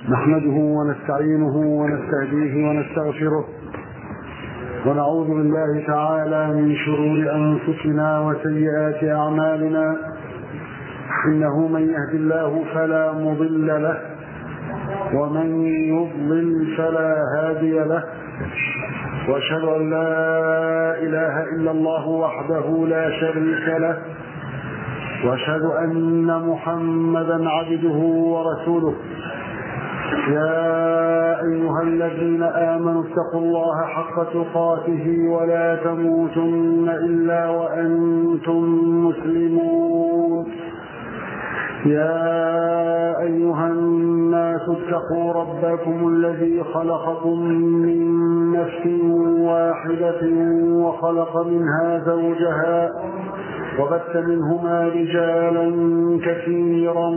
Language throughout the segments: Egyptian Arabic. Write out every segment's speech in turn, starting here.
نحمده ونستعينه ونستهديه ونستغفره ونعوذ بالله تعالى من شرور انفسنا وسيئات اعمالنا انه من يهد الله فلا مضل له ومن يضلل فلا هادي له واشهد ان لا اله الا الله وحده لا شريك له واشهد ان محمدا عبده ورسوله يا ايها الذين امنوا اتقوا الله حق تقاته ولا تموتن الا وانتم مسلمون يا ايها الناس اتقوا ربكم الذي خلقكم من نفس واحده وخلق منها زوجها وبث منهما رجالا كثيرا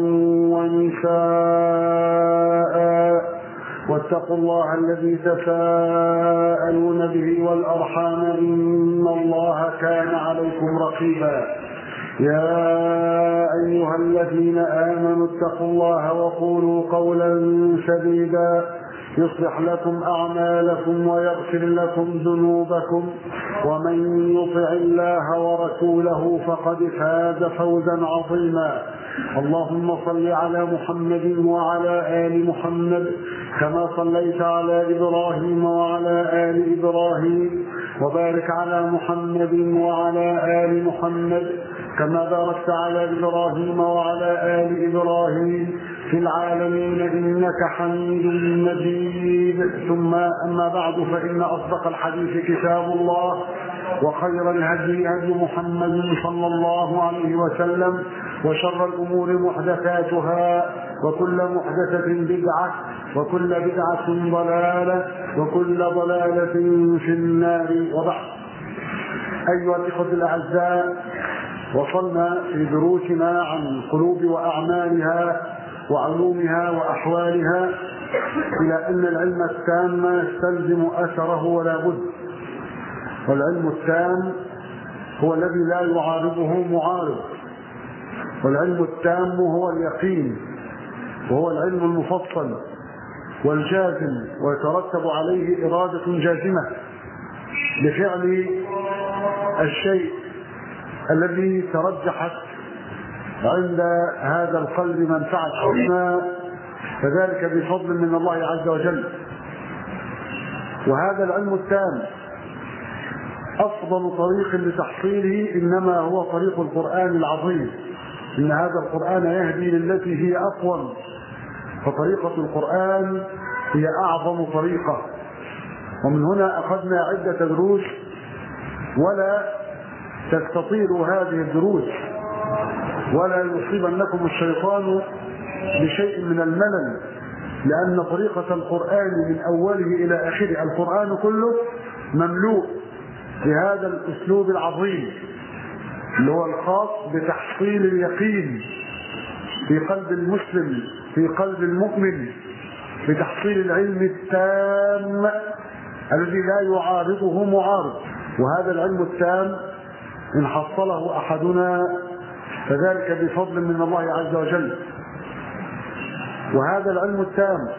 ونساء واتقوا الله الذي تساءلون به والارحام ان الله كان عليكم رقيبا يا ايها الذين امنوا اتقوا الله وقولوا قولا سديدا يصلح لكم اعمالكم ويغفر لكم ذنوبكم ومن يطع الله ورسوله فقد فاز فوزا عظيما اللهم صل على محمد وعلى ال محمد كما صليت على ابراهيم وعلى ال ابراهيم وبارك على محمد وعلى ال محمد كما باركت على ابراهيم وعلى ال ابراهيم في العالمين انك حميد مجيد ثم اما بعد فان اصدق الحديث كتاب الله وخير الهدي هدي محمد صلى الله عليه وسلم وشر الامور محدثاتها وكل محدثه بدعه وكل بدعه ضلاله وكل ضلاله في النار وبعد ايها الاخوه الاعزاء وصلنا في دروسنا عن القلوب واعمالها وعلومها واحوالها الى ان العلم التام يستلزم اثره ولا بد والعلم التام هو الذي لا يعارضه معارض والعلم التام هو اليقين وهو العلم المفصل والجازم ويترتب عليه اراده جازمه لفعل الشيء الذي ترجحت عند هذا القلب منفعة عظمى فذلك بفضل من الله عز وجل وهذا العلم التام أفضل طريق لتحصيله إنما هو طريق القرآن العظيم إن هذا القرآن يهدي للتي هي أقوم فطريقة القرآن هي أعظم طريقة ومن هنا أخذنا عدة دروس ولا تستطيل هذه الدروس ولا يصيبنكم الشيطان بشيء من الملل لأن طريقة القرآن من أوله إلى آخره القرآن كله مملوء بهذا الأسلوب العظيم اللي هو الخاص بتحصيل اليقين في قلب المسلم في قلب المؤمن بتحصيل العلم التام الذي لا يعارضه معارض وهذا العلم التام إن حصله أحدنا فذلك بفضل من الله عز وجل وهذا العلم التام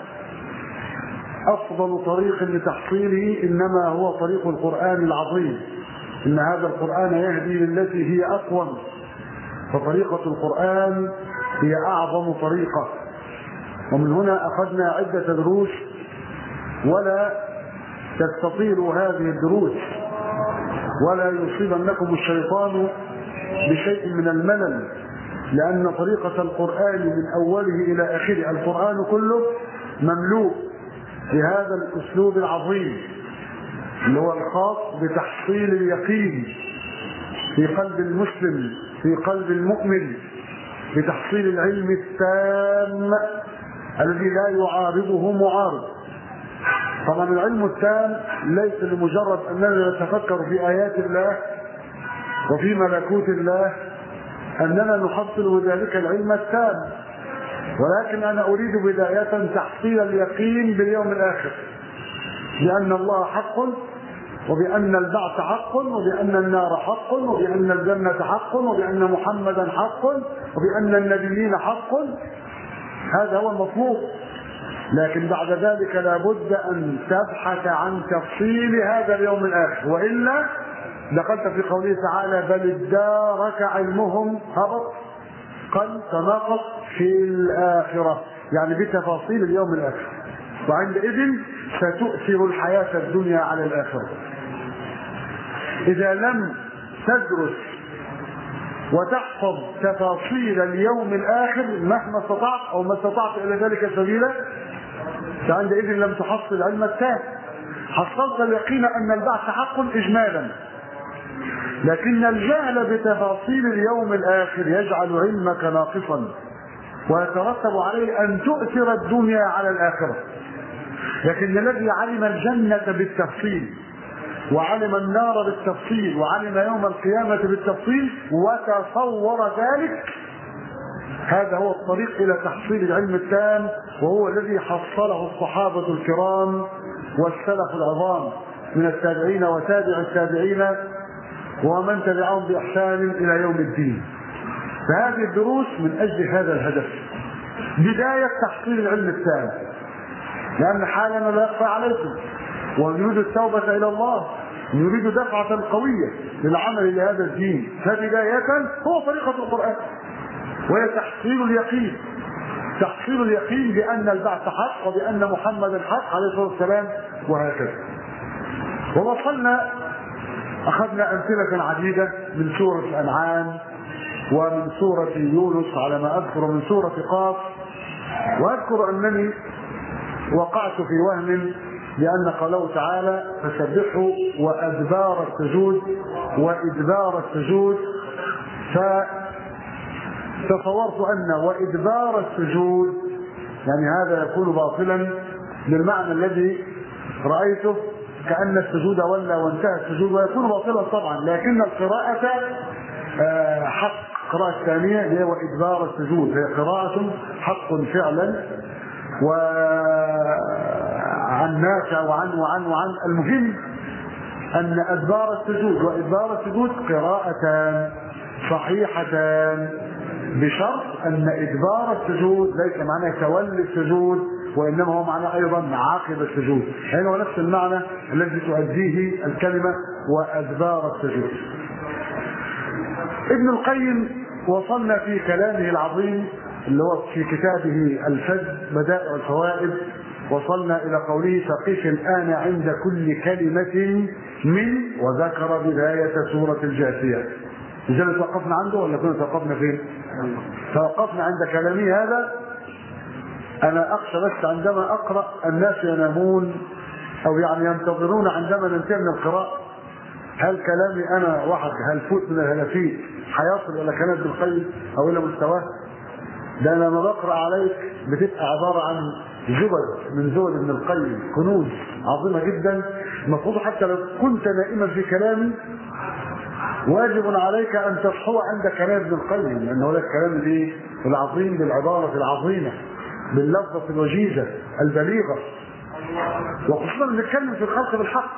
أفضل طريق لتحصيله إنما هو طريق القرآن العظيم إن هذا القرآن يهدي للتي هي أقوم فطريقة القرآن هي أعظم طريقة ومن هنا أخذنا عدة دروس ولا تستطيل هذه الدروس ولا يصيبنكم الشيطان بشيء من الملل لأن طريقة القرآن من أوله إلى آخره القرآن كله مملوء بهذا الأسلوب العظيم اللي هو الخاص بتحصيل اليقين في قلب المسلم في قلب المؤمن بتحصيل العلم التام الذي لا يعارضه معارض طبعا العلم التام ليس لمجرد اننا نتفكر في ايات الله وفي ملكوت الله اننا نحصل بذلك العلم التام ولكن انا اريد بدايه تحصيل اليقين باليوم الاخر بان الله حق وبان البعث حق وبان النار حق وبان الجنه حق وبان محمدا حق وبان النبيين حق هذا هو المطلوب لكن بعد ذلك لابد أن تبحث عن تفصيل هذا اليوم الآخر وإلا دخلت في قوله تعالى بل ادارك علمهم هبط قل تناقض في الآخرة يعني بتفاصيل اليوم الآخر وعندئذ ستؤثر الحياة الدنيا على الآخرة إذا لم تدرس وتحفظ تفاصيل اليوم الآخر مهما استطعت أو ما استطعت إلى ذلك سبيلا فعندئذ لم تحصل علم التام حصلت اليقين أن البعث حق إجمالا لكن الجهل بتفاصيل اليوم الآخر يجعل علمك ناقصا ويترتب عليه أن تؤثر الدنيا على الآخرة لكن الذي علم الجنة بالتفصيل وعلم النار بالتفصيل وعلم يوم القيامة بالتفصيل وتصور ذلك هذا هو الطريق إلى تحصيل العلم التام وهو الذي حصله الصحابة الكرام والسلف العظام من التابعين وتابع التابعين ومن تبعهم بإحسان إلى يوم الدين فهذه الدروس من أجل هذا الهدف بداية تحصيل العلم التام لأن حالنا لا يخفى عليكم ونريد التوبة إلى الله نريد دفعة قوية للعمل لهذا الدين فبداية هو طريقة القرآن وهي تحصيل اليقين تحصيل اليقين بأن البعث حق وبأن محمدا حق عليه الصلاة والسلام وهكذا ووصلنا أخذنا أمثلة عديدة من سورة الأنعام ومن سورة يونس على ما أذكر من سورة قاف وأذكر أنني وقعت في وهم لأن قوله تعالى فسبحوا وأدبار السجود وإدبار السجود فتصورت أن وإدبار السجود يعني هذا يكون باطلا بالمعنى الذي رأيته كأن السجود ولى وانتهى السجود ويكون باطلا طبعا لكن القراءة حق القراءة الثانية هي وإدبار السجود هي قراءة حق فعلا وعن نافع وعن وعن وعن المهم أن أدبار السجود وإدبار السجود قراءتان صحيحتان بشرط أن إدبار السجود ليس معناه تولي السجود وإنما هو معناه أيضا عاقب السجود يعني هو نفس المعنى الذي تؤديه الكلمة وأدبار السجود ابن القيم وصلنا في كلامه العظيم اللي هو في كتابه الفج بدائع الفوائد وصلنا الى قوله فقف الان عند كل كلمه من وذكر بدايه سوره الجاثيه إذا توقفنا عنده ولا كنا توقفنا فين؟ توقفنا عند كلامي هذا أنا أخشى بس عندما أقرأ الناس ينامون أو يعني ينتظرون عندما ننتهي من القراءة هل كلامي أنا واحد هلفوت من الهلافيت هيصل إلى كلام ابن القيم أو إلى مستواه؟ ده أنا لما بقرأ عليك بتبقى عبارة عن زبد من زبد ابن القيم كنوز عظيمة جدا المفروض حتى لو كنت نائما في كلامي واجب عليك ان تصحو عند كلام ابن القيم لان هو الكلام الايه؟ العظيم بالعباره العظيمه باللفظه الوجيزه البليغه وخصوصا بنتكلم في الخلق بالحق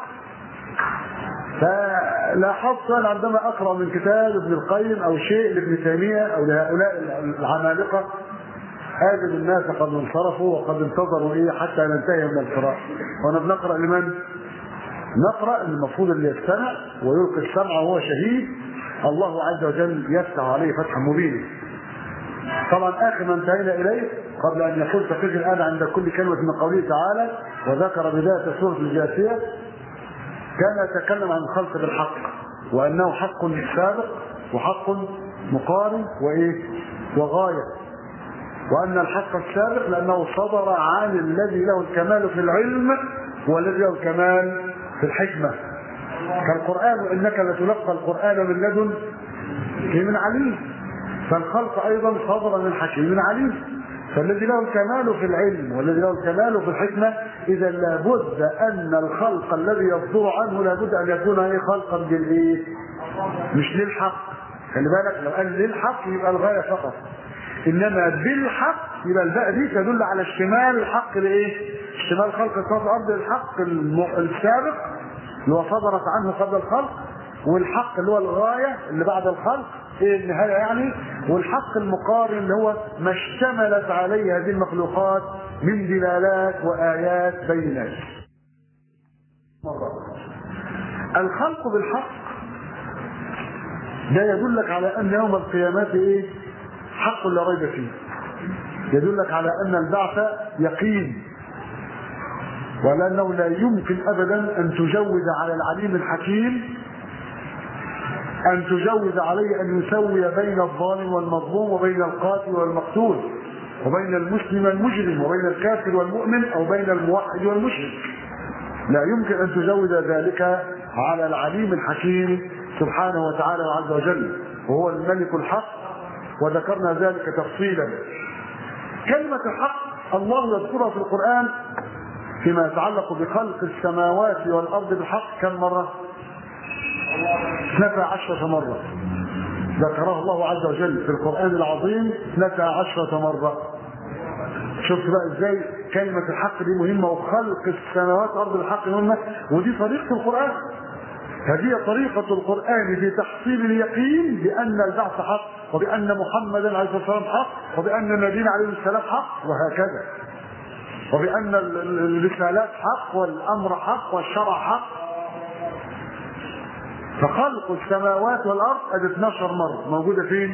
فلاحظت انا عندما اقرا من كتاب ابن القيم او شيء لابن تيميه او لهؤلاء العمالقه اجد الناس قد انصرفوا وقد انتظروا ايه حتى ننتهي من القراءه وانا بنقرا لمن؟ نقرا المفروض اللي يستمع ويلقي السمع وهو شهيد الله عز وجل يفتح عليه فتحا مبينا طبعا اخر ما انتهينا اليه قبل ان يقول تقف الان عند كل كلمه من قوله تعالى وذكر بدايه سوره الجاثيه كان يتكلم عن الخلق بالحق وانه حق سابق وحق مقارن وايه وغايه وان الحق السابق لانه صدر عن الذي له الكمال في العلم والذي له الكمال في الحكمة كالقرآن وإنك لتلقى القرآن من لدن من عليم فالخلق أيضا صدر من حكيم عليم فالذي له الكمال في العلم والذي له الكمال في الحكمة إذا لابد أن الخلق الذي يصدر عنه لابد أن يكون إيه خلقا بالإيه؟ مش للحق خلي بالك لو قال للحق يبقى الغاية فقط انما بالحق يبقى الباء دي تدل على اشتمال الحق لايه؟ اشتمال خلق السماوات والارض الحق السابق اللي هو صدرت عنه قبل الخلق والحق اللي هو الغايه اللي بعد الخلق ايه النهايه يعني والحق المقارن اللي هو ما اشتملت عليه هذه المخلوقات من دلالات وايات بينات الخلق بالحق ده يدلك على ان يوم القيامة ايه حق لا ريب فيه يدلك على ان البعث يقين ولانه لا يمكن ابدا ان تجوز على العليم الحكيم ان تجوز عليه ان يسوي بين الظالم والمظلوم وبين القاتل والمقتول وبين المسلم والمجرم وبين الكافر والمؤمن او بين الموحد والمشرك لا يمكن ان تجوز ذلك على العليم الحكيم سبحانه وتعالى عز وجل وهو الملك الحق وذكرنا ذلك تفصيلا كلمة الحق الله يذكرها في القرآن فيما يتعلق بخلق السماوات والأرض بالحق كم مرة؟ اثنتا عشرة مرة ذكرها الله عز وجل في القرآن العظيم اثنتا عشرة مرة شفت بقى ازاي كلمة الحق دي مهمة وخلق السماوات والأرض بالحق مهمة ودي طريقة القرآن هذه طريقة القرآن في تحصيل اليقين بأن البعث حق وبأن محمدا عليه الصلاة والسلام حق وبأن نبينا عليه السلام حق وهكذا وبأن الرسالات حق والأمر حق والشرع حق فخلق السماوات والأرض أدي 12 مرة موجودة فين؟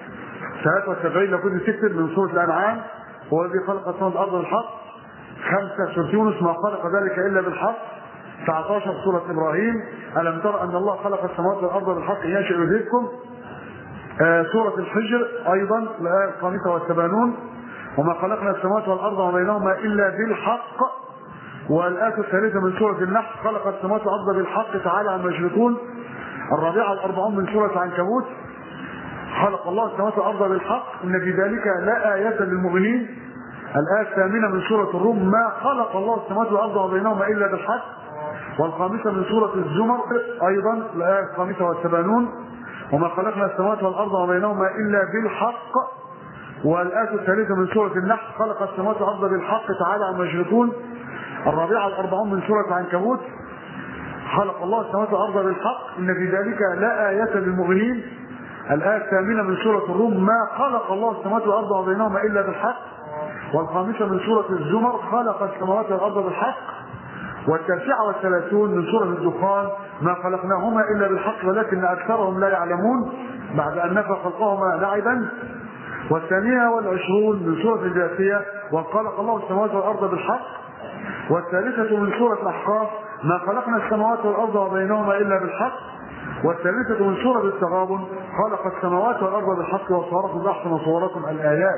73 لو كنت تكتب من سورة الأنعام هو الذي خلق السماوات والأرض بالحق خمسة سورة يونس ما خلق ذلك إلا بالحق 19 سورة إبراهيم ألم تر أن الله خلق السماوات والأرض بالحق ينشئ يذهبكم آه سورة الحجر أيضا الآية الخامسة والثمانون وما خلقنا السماوات والأرض وما بينهما إلا بالحق والآية الثالثة من سورة النحل خلق السماوات والأرض بالحق تعالى عما يشركون الرابعة الأربعون من سورة العنكبوت خلق الله السماوات والأرض بالحق إن في ذلك لا آية للمؤمنين الآية الثامنة من سورة الروم ما خلق الله السماوات والأرض وما بينهما إلا بالحق والخامسة من سورة الزمر أيضا الآية الخامسة والثمانون وما خلقنا السماوات والأرض وما بينهما إلا بالحق والآية الثالثة من سورة النحل خلق السماوات والأرض بالحق تعالى عما يشركون الرابعة الأربعون من سورة العنكبوت خلق الله السماوات والأرض بالحق إن في ذلك لا آية للمؤمنين الآية الثامنة من سورة الروم ما خلق الله السماوات والأرض وما بينهما إلا بالحق والخامسة من سورة الزمر خلق السماوات والأرض بالحق والتاسعة والثلاثون من سورة الدخان ما خلقناهما إلا بالحق ولكن أكثرهم لا يعلمون بعد أن نفى خلقهما لعبا والثانية والعشرون من سورة الجاثية وخلق الله السماوات والأرض بالحق والثالثة من سورة الأحقاف ما خلقنا السماوات والأرض وبينهما إلا بالحق والثالثة من سورة التغابن خلق السماوات والأرض بالحق وصوركم بأحسن صوركم الآيات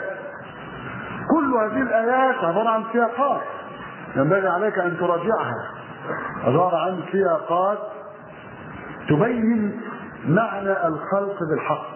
كل هذه الآيات عبارة عن سياقات ينبغي عليك أن تراجعها عبارة عن سياقات تبين معنى الخلق بالحق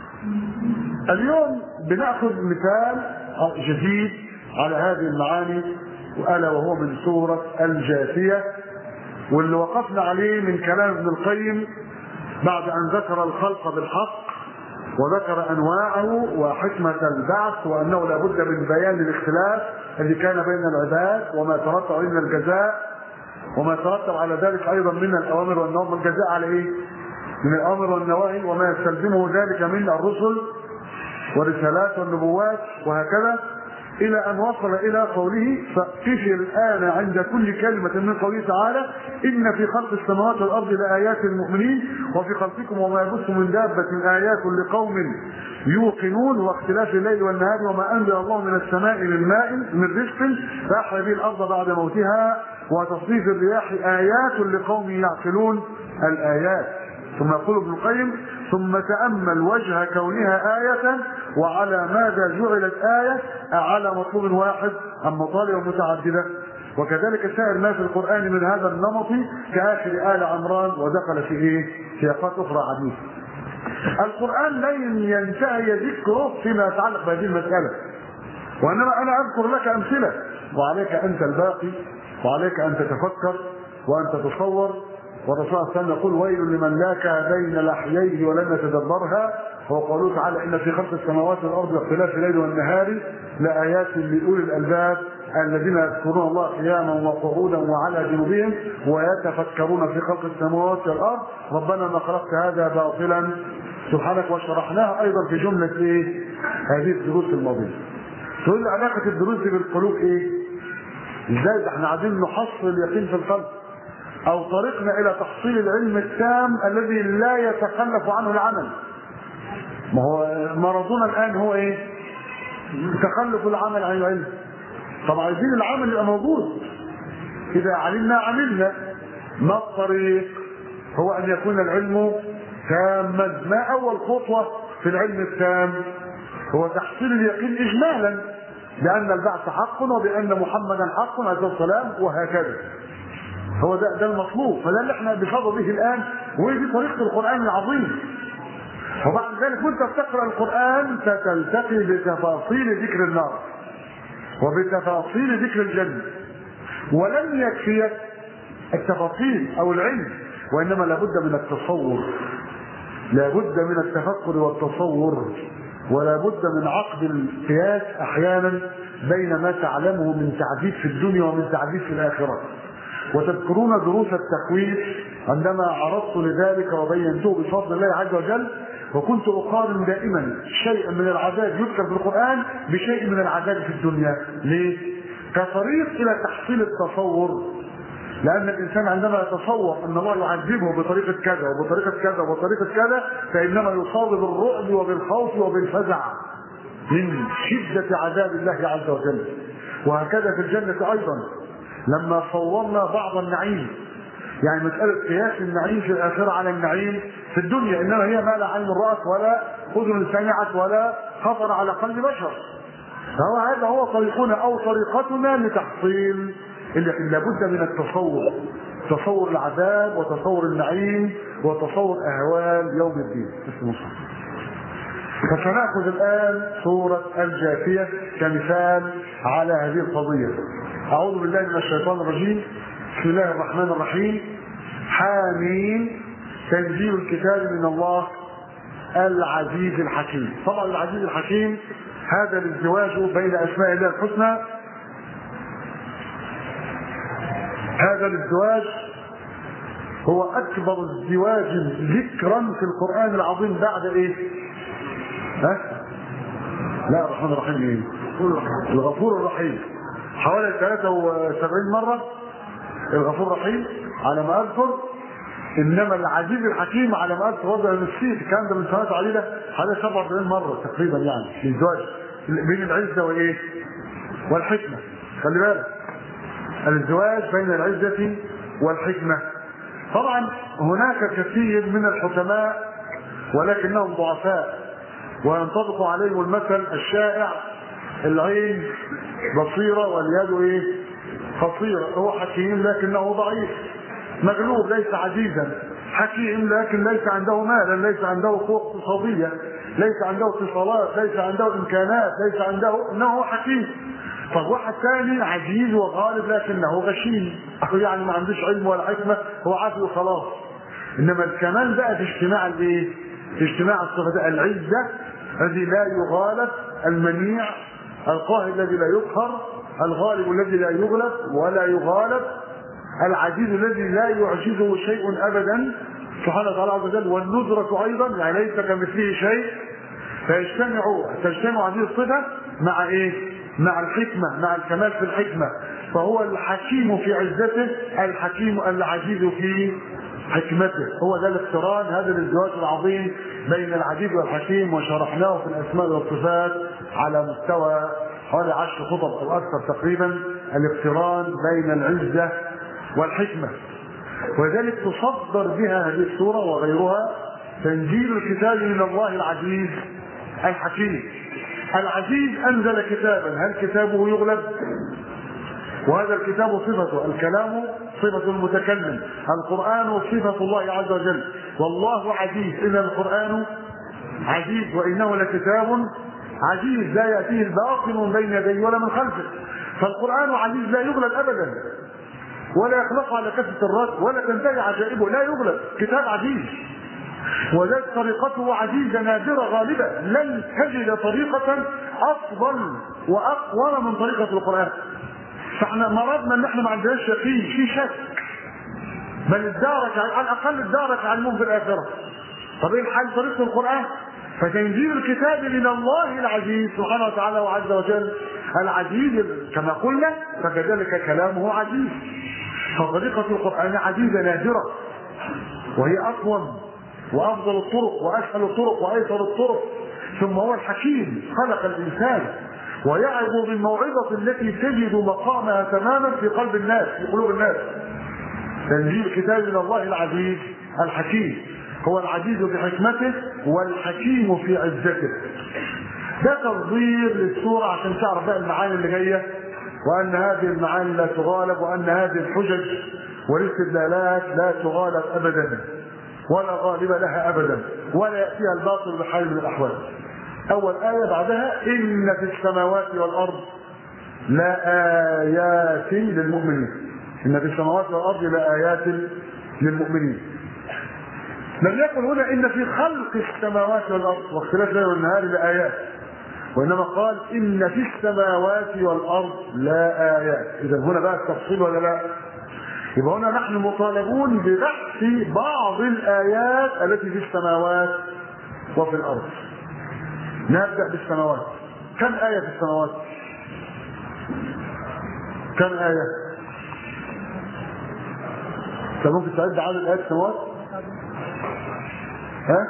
اليوم بناخذ مثال جديد على هذه المعاني ألا وهو من سورة الجاثية واللي وقفنا عليه من كلام ابن القيم بعد أن ذكر الخلق بالحق وذكر أنواعه وحكمة البعث وأنه لابد من بيان الاختلاف الذي كان بين العباد وما ترتب عليه من الجزاء وما ترتب على ذلك أيضا من الأوامر والنواهي الجزاء على إيه؟ من الأوامر والنواهي وما يستلزمه ذلك من الرسل والرسالات والنبوات وهكذا إلى أن وصل إلى قوله فقف الآن عند كل كلمة من قوله تعالى إن في خلق السماوات والأرض لآيات المؤمنين وفي خلقكم وما يبث من دابة آيات لقوم يوقنون واختلاف الليل والنهار وما أنزل الله من السماء من ماء من رزق فأحيا به الأرض بعد موتها وتصريف الرياح آيات لقوم يعقلون الآيات ثم يقول ابن القيم ثم تأمل وجه كونها آية وعلى ماذا جعلت آية على مطلوب واحد أم مطالب متعددة وكذلك سائر ما في القرآن من هذا النمط كآخر آل عمران ودخل في إيه؟ سياقات أخرى عديدة. القرآن لن ينتهي ذكره فيما يتعلق بهذه المسألة. وإنما أنا أذكر لك أمثلة وعليك أنت الباقي وعليك أن تتفكر وأن تتصور والرسول صلى الله عليه وسلم يقول ويل لمن لاك بين لحييه ولم يتدبرها هو قوله تعالى ان في خلق السماوات والارض واختلاف الليل والنهار لايات لاولي الالباب الذين يذكرون الله قياما وقعودا وعلى جنوبهم ويتفكرون في خلق السماوات والارض ربنا ما خلقت هذا باطلا سبحانك وشرحناها ايضا في جمله ايه؟ هذه الدروس الماضيه. تقول لي علاقه الدروس دي بالقلوب ايه؟ ازاي ده احنا عايزين نحصل اليقين في القلب او طريقنا الى تحصيل العلم التام الذي لا يتخلف عنه العمل. ما هو مرضنا الان هو ايه؟ تخلف العمل عن العلم. طب عايزين العمل يبقى موجود اذا علمنا عملنا ما الطريق هو ان يكون العلم تاما ما اول خطوه في العلم التام هو تحصيل اليقين اجمالا بان البعث حق وبان محمدا حق عليه السلام وهكذا هو ده ده المطلوب فده اللي احنا بصدد به الان وهي دي طريقه القران العظيم وبعد ذلك وانت بتقرا القران ستلتقي بتفاصيل ذكر النار وبتفاصيل ذكر الجنة ولم يكفيك التفاصيل أو العلم وإنما لابد من التصور لابد من التفكر والتصور ولا بد من عقد القياس أحيانا بين ما تعلمه من تعذيب في الدنيا ومن تعذيب في الآخرة وتذكرون دروس التكوين عندما عرضت لذلك وبينته بفضل الله عز وجل وكنت أقارن دائما شيئا من العذاب يذكر في القرآن بشيء من العذاب في الدنيا ليه؟ كطريق إلى تحصيل التصور لأن الإنسان عندما يتصور أن الله يعذبه بطريقة كذا وبطريقة كذا وبطريقة كذا فإنما يصاب بالرعب وبالخوف وبالفزع من شدة عذاب الله عز وجل وهكذا في الجنة أيضا لما صورنا بعض النعيم يعني مسألة قياس النعيم في الآخرة على النعيم في الدنيا إنما هي ما لا عين رأت ولا أذن سمعت ولا خطر على قلب بشر فهو هذا هو طريقنا أو طريقتنا لتحصيل لكن لابد من التصور تصور العذاب وتصور النعيم وتصور أهوال يوم الدين فسنأخذ الآن سورة الجاثية كمثال على هذه القضية أعوذ بالله من الشيطان الرجيم بسم الله الرحمن الرحيم حامين تنزيل الكتاب من الله العزيز الحكيم طبعا العزيز الحكيم هذا الازدواج بين اسماء الله الحسنى هذا الازدواج هو اكبر ازدواج ذكرا في القران العظيم بعد ايه ها لا الرحمن الرحيم ايه الغفور الرحيم حوالي 73 مره الغفور الرحيم على ما اذكر انما العزيز الحكيم على ما اذكر وضع نسيت الكلام ده من سنوات عديده حوالي 47 مره تقريبا يعني الازدواج بين العزه وايه؟ والحكمه خلي بالك الازدواج بين العزه والحكمه طبعا هناك كثير من الحكماء ولكنهم ضعفاء وينطبق عليهم المثل الشائع العين بصيره واليد ايه؟ قصيرة هو حكيم لكنه ضعيف مغلوب ليس عزيزا حكيم لكن ليس عنده مالا ليس عنده قوة اقتصادية ليس عنده اتصالات ليس عنده امكانات ليس عنده انه حكيم طب واحد ثاني عزيز وغالب لكنه غشيم يعني ما عندوش علم ولا حكمة هو عافي وخلاص انما الكمال بقى في اجتماع الايه؟ في اجتماع الصفات العزة الذي لا يغالب المنيع القاهر الذي لا يقهر الغالب الذي لا يغلب ولا يغالب العزيز الذي لا يعجزه شيء ابدا سبحانه وتعالى عز وجل والندرة ايضا يعني ليس كمثله شيء فيجتمع تجتمع هذه الصفة مع ايه؟ مع الحكمة مع الكمال في الحكمة فهو الحكيم في عزته الحكيم العزيز في حكمته هو ده الاقتران هذا الازدواج العظيم بين العزيز والحكيم وشرحناه في الاسماء والصفات على مستوى حوالي عشر خطب او اكثر تقريبا الاقتران بين العزه والحكمه ولذلك تصدر بها هذه السوره وغيرها تنزيل الكتاب من الله العزيز الحكيم العزيز انزل كتابا هل كتابه يغلب وهذا الكتاب صفته الكلام صفة المتكلم القرآن صفة الله عز وجل والله عزيز إذا القرآن عزيز وإنه لكتاب عزيز لا يأتيه الباطل من بين يديه ولا من خلفه فالقرآن عزيز لا يغلب أبدا ولا يخلق على كثرة الرد ولا تنتهي عجائبه لا يغلب كتاب عزيز وذلك طريقته عزيزة نادرة غالبة لن تجد طريقة أفضل وأقوى من طريقة القرآن فاحنا مرضنا ان احنا ما عندناش يقين في شك بل ادارك على الاقل ادارك علمهم في الاخره طب ايه الحل طريقه القران فتنزيل الكتاب من الله العزيز سبحانه وتعالى وعز وجل العزيز كما قلنا فكذلك كلامه عزيز فطريقة القرآن عزيزة نادرة وهي أقوم وأفضل الطرق وأسهل الطرق وأيسر الطرق ثم هو الحكيم خلق الإنسان ويعظ بالموعظة التي تجد مقامها تماما في قلب الناس في قلوب الناس تنزيل كتاب من الله العزيز الحكيم هو العزيز بحكمته والحكيم في عزته ده تصدير للسورة عشان تعرف بقى المعاني اللي جاية وأن هذه المعاني لا تغالب وأن هذه الحجج والاستدلالات لا تغالب أبدا ولا غالب لها أبدا ولا يأتيها الباطل بحال من الأحوال أول آية بعدها إن في السماوات والأرض لآيات للمؤمنين إن في السماوات والأرض لآيات للمؤمنين لم يقل هنا إن في خلق السماوات والأرض واختلاف الليل والنهار لآيات وإنما قال إن في السماوات والأرض لا آيات إذا هنا بقى التفصيل ولا لا يبقى هنا نحن مطالبون ببحث بعض الآيات التي في السماوات وفي الأرض نبدأ بالسماوات كم آية في السماوات كم آية انت ممكن تعد عدد آيات السماوات ها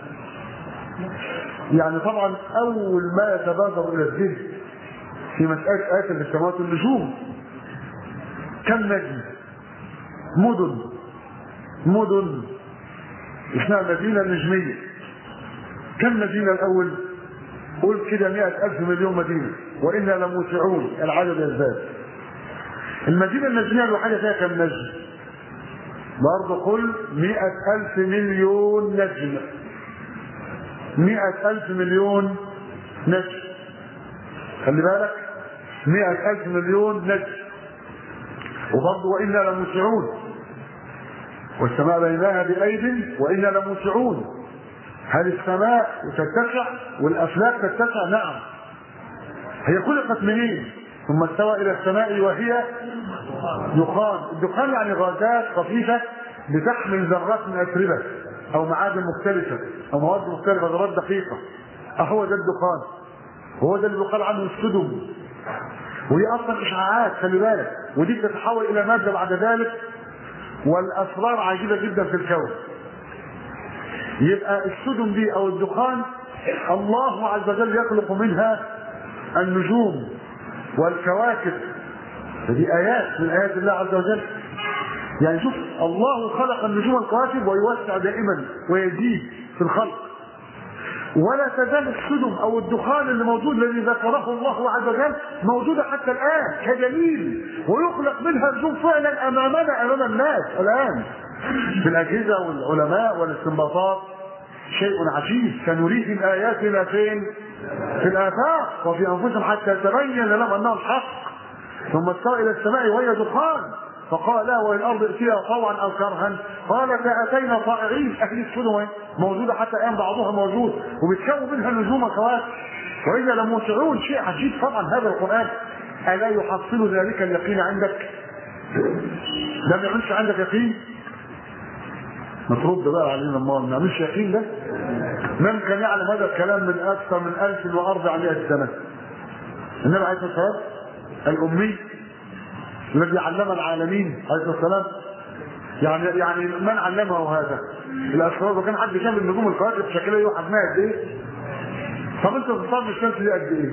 يعني طبعا اول ما يتبادر الى الذهن في مساله ايات السماوات النجوم كم نجم مدن مدن اسمها مدينه نجميه كم مدينه الاول قول كده مئة ألف مليون مدينة وإنا لموسعون العدد يزداد المدينة النجمية الوحيدة فيها كم نجم برضه قل مئة ألف مليون نجم مئة ألف مليون نجم خلي بالك مئة ألف مليون نجم وبرضه وإنا لموسعون والسماء بيناها بأيد وإنا لموسعون هل السماء تتسع والأفلاك تتسع نعم هي خلقت منين ثم استوى إلى السماء وهي دخان الدخان يعني غازات خفيفة بتحمل ذرات من أتربة أو معادن مختلفة أو مواد مختلفة ذرات دقيقة أهو ده الدخان هو ده اللي بيقال عنه السدم وهي أصلا إشعاعات خلي بالك ودي بتتحول إلى مادة بعد ذلك والأسرار عجيبة جدا في الكون يبقى السدم دي أو الدخان الله عز وجل يخلق منها النجوم والكواكب فدي آيات من آيات الله عز وجل يعني شوف الله خلق النجوم والكواكب ويوسع دائما ويزيد في الخلق ولا تزال السدم او الدخان اللي موجود الذي ذكره الله عز وجل موجوده حتى الان كدليل ويخلق منها نجوم فعلا امامنا امام الناس الان في الاجهزه والعلماء والاستنباطات شيء عجيب سنريهم اياتنا فين؟ في الافاق وفي انفسهم حتى يتبين لهم انه الحق ثم استوى الى السماء وهي دخان فقال لا والارض ائتيها طوعا او كرها قالت اتينا طائعين اهل السدن موجوده حتى الان بعضها موجود وبتكون منها النجوم والكواكب واذا لموسعون شيء عجيب طبعا هذا القران الا يحصل ذلك اليقين عندك؟ ده ما يعملش عندك يقين؟ ما ترد بقى علينا ما ما يعملش يقين ده؟ من كان يعلم هذا الكلام من اكثر من 1400 سنه؟ النبي عليه الصلاه والسلام الامي الذي علم العالمين عليه الصلاه والسلام يعني يعني من علمه هذا؟ الاسرار وكان حد شاف النجوم الكواكب شكلها ايه وحجمها قد ايه؟ طب انت بتصاب الشمس دي قد ايه؟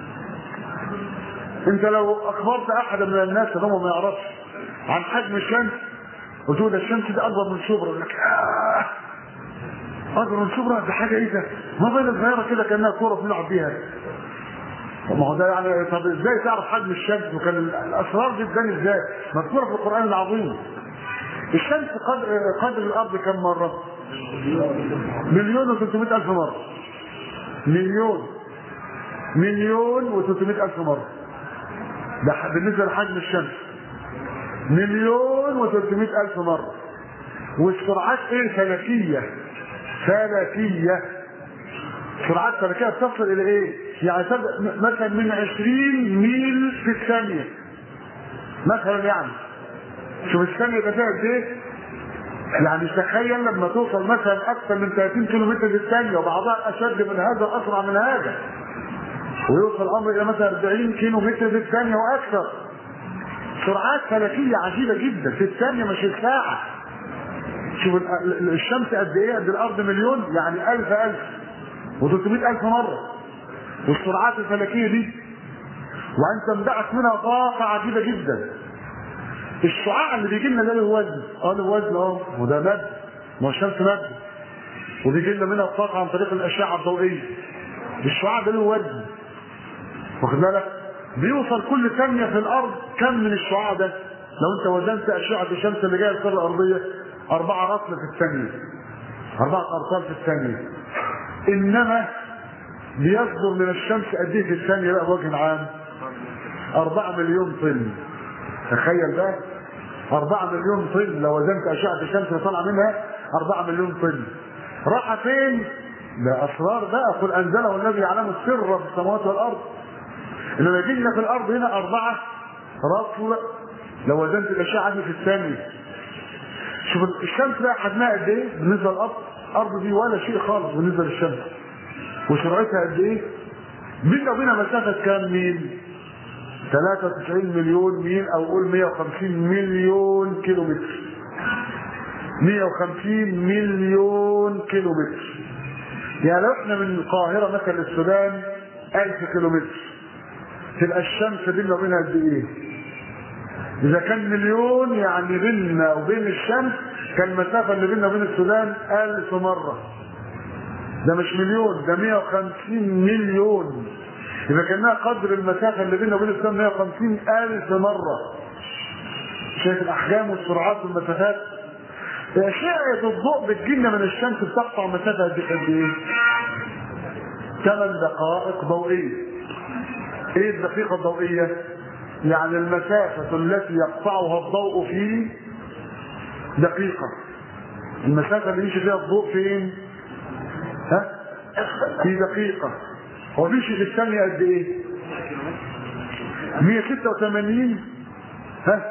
انت لو اخبرت احد من الناس اللي هم ما يعرفش عن حجم الشمس قلت له ده الشمس دي اكبر من شبرا يقول لك آه اكبر من شبرا ده حاجه ايه ده؟ ما بين صغيره كده كانها كوره بنلعب بيها ما هو ده يعني طب ازاي تعرف حجم الشمس وكان الاسرار دي ازاي ازاي؟ مذكوره في القران العظيم. الشمس قدر قدر الارض كم مره؟ مليون و الف مره. مليون مليون و الف مره. ده بالنسبه لحجم الشمس. مليون و الف مره. والسرعات ايه؟ فلكيه. فلكيه. سرعات فلكيه بتصل الى ايه؟ يعني مثلا من 20 ميل في الثانية مثلا يعني شوف الثانيه يبقى فيها قد ايه يعني تخيل لما توصل مثلا اكثر من 30 كيلو متر في الثانيه وبعضها اشد من هذا اسرع من هذا ويوصل الامر الى مثلا 40 كيلو متر في الثانيه واكثر سرعات فلكيه عجيبه جدا في الثانيه مش الساعه شوف ال- ال- الشمس قد ايه قد الارض مليون يعني الف الف و300 الف مره والسرعات الفلكيه دي وانت مدعك منها طاقه عجيبه جدا الشعاع اللي بيجي لنا ده له وزن اه له وزن اه وده مد ما هو الشمس مد وبيجي لنا منها الطاقه عن طريق الاشعه الضوئيه الشعاع ده له وزن واخد بالك بيوصل كل ثانيه في الارض كم من الشعاع ده لو انت وزنت اشعه الشمس اللي جايه الكره الارضيه اربعه رطل في الثانيه اربعه ارطال في الثانيه انما بيصدر من الشمس قد ايه في الثانيه بقى بوجه عام أربعة مليون طن تخيل بقى أربعة مليون طن لو وزنت أشعة الشمس اللي طالعة منها أربعة مليون طن راح فين؟ ده أسرار بقى قل أنزله الذي يعلم السر في السماوات والأرض إنما يجي لنا في الأرض هنا أربعة رطل لو وزنت الأشعة دي في الثانية شوف الشمس بقى حجمها قد إيه بالنسبة للأرض الأرض دي ولا شيء خالص بالنسبة للشمس وسرعتها قد إيه؟ بينا وبينها مسافة كام ميل؟ 93 مليون ميل او قول 150 مليون كيلو متر 150 مليون كيلو متر يعني لو احنا من القاهرة مثلا للسودان 1000 كيلو متر تبقى الشمس بيننا وبينها قد ايه؟ إذا كان مليون يعني بيننا وبين الشمس كان المسافة اللي بيننا وبين السودان 1000 مرة ده مش مليون ده 150 مليون إذا كانها قدر المسافة اللي بيننا وبين السماء 150 ألف مرة شايف الأحجام والسرعات والمسافات أشعة الضوء بتجينا من الشمس بتقطع مسافة قد إيه؟ 8 دقائق ضوئية إيه الدقيقة الضوئية؟ يعني المسافة التي يقطعها الضوء في دقيقة المسافة اللي يمشي فيها الضوء فين؟ ها؟ في دقيقة هو بيمشي في الثانية قد ايه؟ 186 ها؟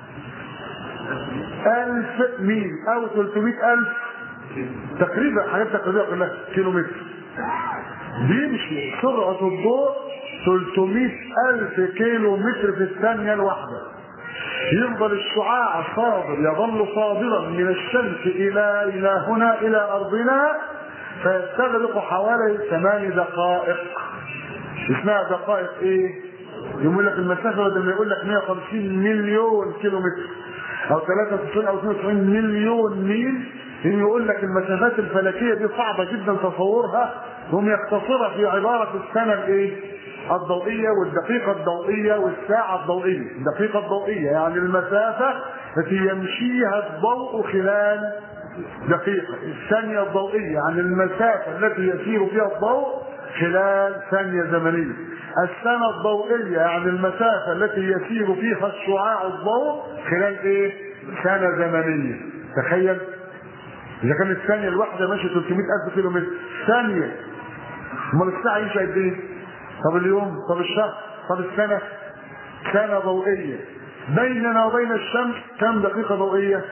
ألف ميل أو 300 ألف تقريبا حاجات تقريبا كلها كيلو متر بيمشي سرعة الضوء 300 ألف كيلو متر في الثانية الواحدة يفضل الشعاع صادر يظل صادرا من الشمس إلى إلى هنا إلى أرضنا فيستغرق حوالي ثمان دقائق اسمها دقائق ايه يقول لك المسافة بدل ما يقول لك 150 مليون كيلو متر او 93 او 92 مليون ميل يقول لك المسافات الفلكية دي صعبة جدا تصورها هم يقتصرها في عبارة السنة الايه الضوئية والدقيقة الضوئية والساعة الضوئية الدقيقة الضوئية يعني المسافة التي يمشيها الضوء خلال دقيقة الثانية الضوئية يعني المسافة التي يسير فيها الضوء خلال ثانية زمنية السنة الضوئية يعني المسافة التي يسير فيها الشعاع الضوء خلال ايه سنة زمنية تخيل اذا كانت الثانية الواحدة ماشية 300 الف كيلو متر ثانية امال الساعة يمشي قد ايه طب اليوم طب الشهر طب السنة سنة ضوئية بيننا وبين الشمس كم دقيقة ضوئية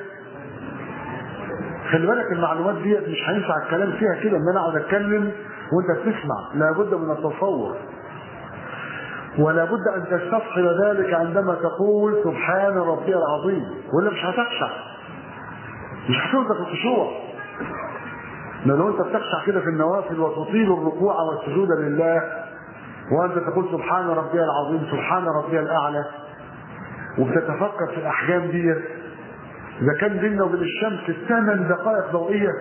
خلي بالك المعلومات ديت مش هينفع الكلام فيها كده ان انا اقعد اتكلم وانت بتسمع لابد من التصور ولا بد ان تستصحب ذلك عندما تقول سبحان ربي العظيم ولا مش هتخشع مش هتوزك الخشوع لو انت بتخشع كده في النوافل وتطيل الركوع والسجود لله وانت تقول سبحان ربي العظيم سبحان ربي الاعلى وبتتفكر في الاحجام ديت اذا كان بيننا وبين الشمس ثمان دقائق ضوئيه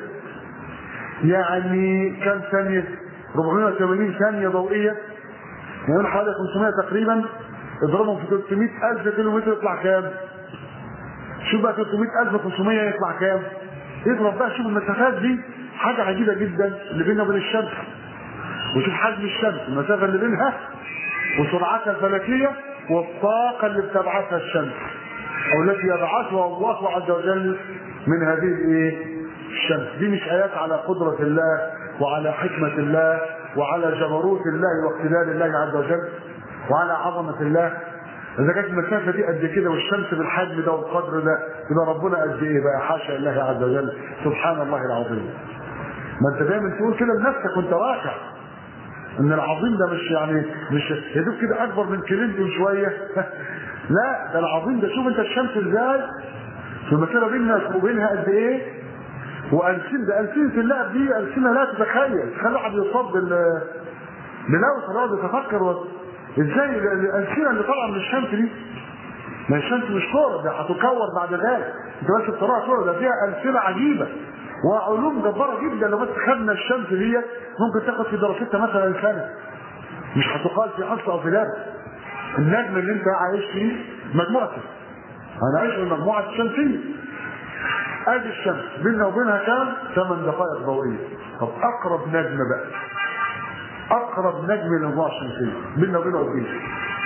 يعني كم ثانيه 480 ثانيه ضوئيه يعني حوالي 500 تقريبا اضربهم في 300 الف كيلو متر يطلع كام شوف بقى 300 الف 500 يطلع كام اضرب بقى شوف المسافات دي حاجه عجيبه جدا اللي بيننا وبين الشمس وشوف حجم الشمس المسافه اللي بينها وسرعتها الفلكيه والطاقه اللي بتبعثها الشمس او التي يبعثها الله عز وجل من هذه الايه الشمس دي مش ايات على قدره الله وعلى حكمه الله وعلى جبروت الله واقتدار الله عز وجل وعلى عظمه الله اذا كانت المسافه دي قد كده والشمس بالحجم ده والقدر ده يبقى ربنا قد ايه بقى حاشا الله عز وجل سبحان الله العظيم ما انت دايما تقول كده لنفسك وانت راكع ان العظيم ده مش يعني مش يا دوب كده اكبر من كلمته شويه لا ده العظيم ده شوف انت الشمس ازاي في المسافه بيننا وبينها قد ايه والسن ده السنه اللعب دي السنه لا تتخيل تخلي واحد يصاب بال بلوث يقعد يتفكر و... ازاي الالسنه اللي طالعه من الشمس دي ما الشمس مش كوره ده هتكور بعد ذلك انت بس بتراها كوره ده فيها السنه عجيبه وعلوم جباره جدا لو بس خدنا الشمس ديت ممكن تاخد في دراستها مثلا سنه مش هتقال في حصه او في درس النجم اللي انت عايش فيه مجموعتك انا عايش في المجموعه الشمسيه ادي الشمس بيننا وبينها كام؟ ثمان دقائق ضوئيه طب اقرب نجم بقى اقرب نجم للمجموعه الشمسيه بيننا وبينه قد ايه؟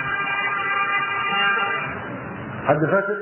حد فاكر؟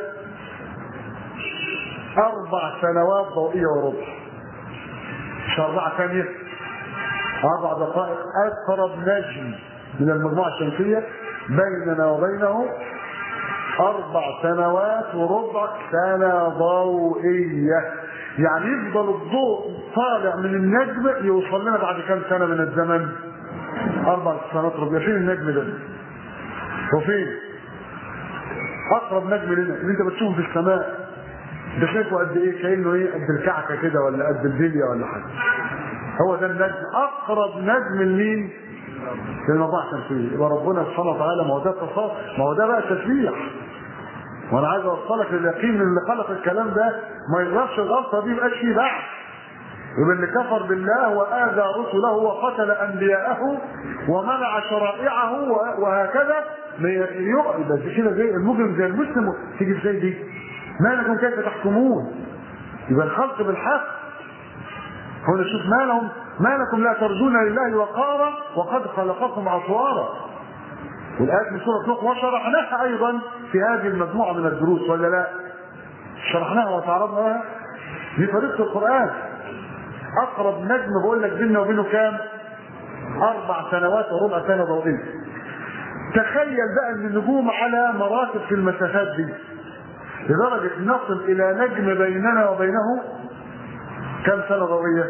اربع سنوات ضوئيه وربع مش اربعه ثانيه اربع دقائق اقرب نجم من المجموعه الشمسيه بيننا وبينه اربع سنوات وربع سنه ضوئيه يعني يفضل الضوء طالع من النجم يوصل لنا بعد كام سنه من الزمن اربع سنوات ربع فين النجم ده وفين اقرب نجم لنا اللي انت بتشوفه في السماء ده شايفه قد ايه كانه ايه قد الكعكه كده ولا قد البليه ولا حاجه هو ده النجم اقرب نجم لمين للموضوع الشمسيه يبقى ربنا سبحانه وتعالى ما هو ده تصور ما هو ده بقى تسبيح وانا عايز اوصلك لليقين ان اللي خلق الكلام ده ما يغلطش الغلطه دي يبقاش فيه بعد يبقى اللي كفر بالله واذى رسله وقتل انبياءه ومنع شرائعه وهكذا يقعد بس كده زي المجرم زي المسلم تيجي ازاي دي؟ ما لكم كيف تحكمون؟ يبقى الخلق بالحق هنا شوف ما لهم ما لكم لا ترجون لله وقارا وقد خلقكم اطوارا والآيات من سورة نوح وشرحناها أيضا في هذه المجموعة من الدروس ولا لا؟ شرحناها وتعرضنا لها دي طريقة القرآن أقرب نجم بقول لك بيننا وبينه كام؟ أربع سنوات وربع سنة ضوئية. تخيل بقى أن النجوم على مراتب في المسافات دي. لدرجة نصل إلى نجم بيننا وبينه كم سنة ضوئية؟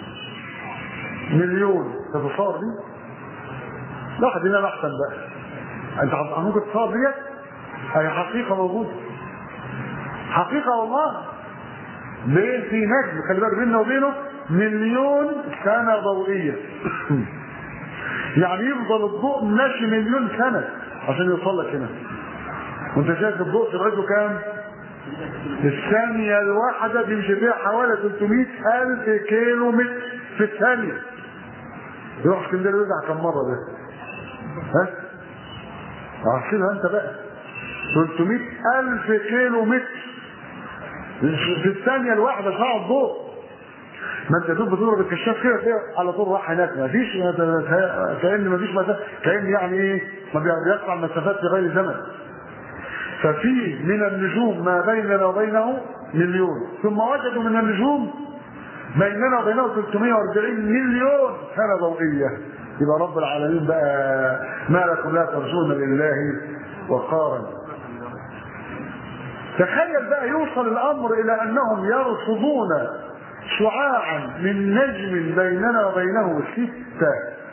مليون تتصور دي؟ لا واحد ينام أحسن بقى. أنت ممكن تتصور ديت؟ هي حقيقة موجودة. حقيقة والله. ليه في نجم خلي بالك بيننا وبينه مليون سنة ضوئية يعني يفضل الضوء ماشي مليون سنة عشان يوصل لك هنا وانت شايف الضوء سرعته كام؟ الثانية الواحدة بيمشي فيها حوالي 300 ألف كيلو متر في الثانية يروح اسكندريه ويرجع كم مرة ده؟ ها؟ احسبها انت بقى 300 ألف كيلو متر في الثانية الواحدة شعر الضوء ما انت دوب بتضرب الكشاف كده تلاقي على طول راح هناك ما فيش كأن ما فيش مسافة كأن يعني ايه ما بيقطع المسافات في غير زمن ففي من النجوم ما بيننا وبينه مليون ثم وجدوا من النجوم بيننا وبينه 340 مليون سنة ضوئية يبقى رب العالمين بقى ما لكم لا ترجون لله وقارا تخيل بقى يوصل الامر الى انهم يرصدون شعاعا من نجم بيننا وبينه ستة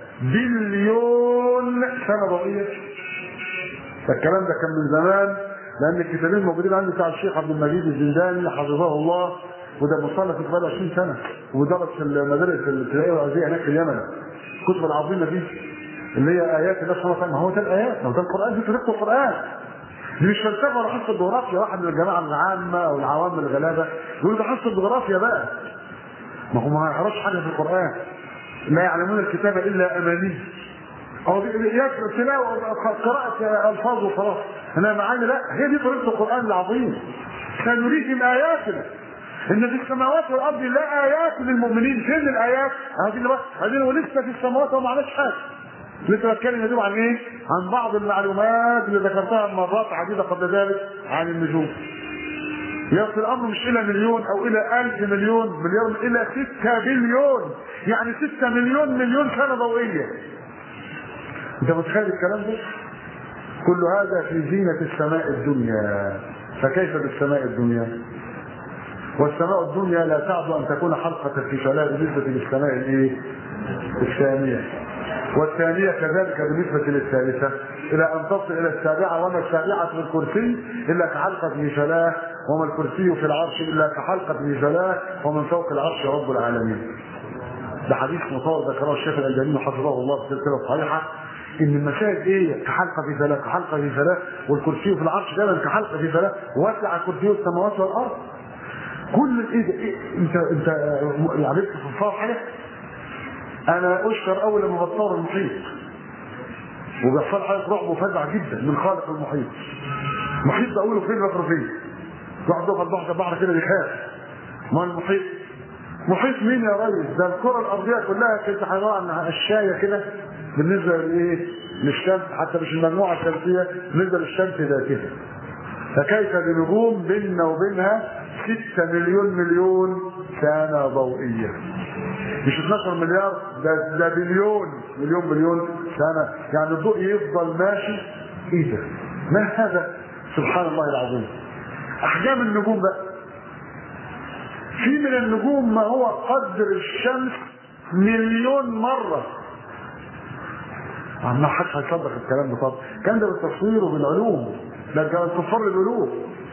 بليون سنة ضوئية الكلام ده كان من زمان لان الكتابين موجودين عندي بتاع الشيخ عبد المجيد الزنداني حفظه الله وده مصنف في بقاله 20 سنه ودرس في المدارس الابتدائيه والعزيه هناك في اليمن الكتب العظيمه دي اللي هي ايات الله سبحانه وتعالى ما هو ده الايات ما هو ده القران دي طريقه القران دي مش فلسفه ولا حصه جغرافيا واحد من الجماعه العامه او العوام الغلابه يقول ده حصه جغرافيا بقى ما هو ما يعرفش حاجه في القران لا يعلمون الكتاب الا اماني او يقرا تلاوه قراءه الفاظ وخلاص انا معاني لا هي دي طريقه القران العظيم سنريهم اياتنا ان في السماوات والارض لا ايات للمؤمنين فين الايات هذه هذه ولسه في السماوات وما عملش حاجه لسه بتكلم يا عن ايه عن بعض المعلومات اللي ذكرتها مرات عديده قبل ذلك عن النجوم يصل الامر مش الى مليون او الى الف مليون مليار الى ستة بليون يعني ستة مليون مليون سنه ضوئيه انت متخيل الكلام ده كل هذا في زينة السماء الدنيا فكيف بالسماء الدنيا والسماء الدنيا لا تعد أن تكون حلقة في فلاة بالنسبة للسماء الإيه؟ الثانية والثانية كذلك بالنسبة للثالثة إلى أن تصل إلى السابعة وما السابعة في الكرسي إلا كحلقة ميزلاه وما الكرسي في العرش إلا كحلقة ميزلاه ومن فوق العرش رب العالمين ده حديث مطور ذكره الشيخ الألباني حفظه الله في السلسلة الصحيحة ان المسائل ايه كحلقه في فلاة كحلقه في فلاة والكرسي في العرش دايما كحلقه في فلاة وسع كرسي السماوات والارض كل ايه ده إيه انت انت عرفت في الفار حاجه انا اشكر اول لما بتصور المحيط وبيحصل حاله رعب وفزع جدا من خالق المحيط المحيط ده اقوله فين بكره فين واحد يقف البحر البحر كده بيخاف ما المحيط محيط مين يا ريس ده الكره الارضيه كلها كانت عباره عن قشايه كده بالنسبه لايه للشمس حتى مش المجموعه الشمسيه بالنسبه للشمس ذاتها فكيف بنجوم بيننا وبينها 6 مليون مليون سنه ضوئيه مش 12 مليار ده ده بليون مليون مليون سنه يعني الضوء يفضل ماشي ايه ده ما هذا سبحان الله العظيم احجام النجوم بقى في من النجوم ما هو قدر الشمس مليون مره ما حدش هيصدق الكلام ده طبعا الكلام ده بالتصوير وبالعلوم ده كان كفار الالوف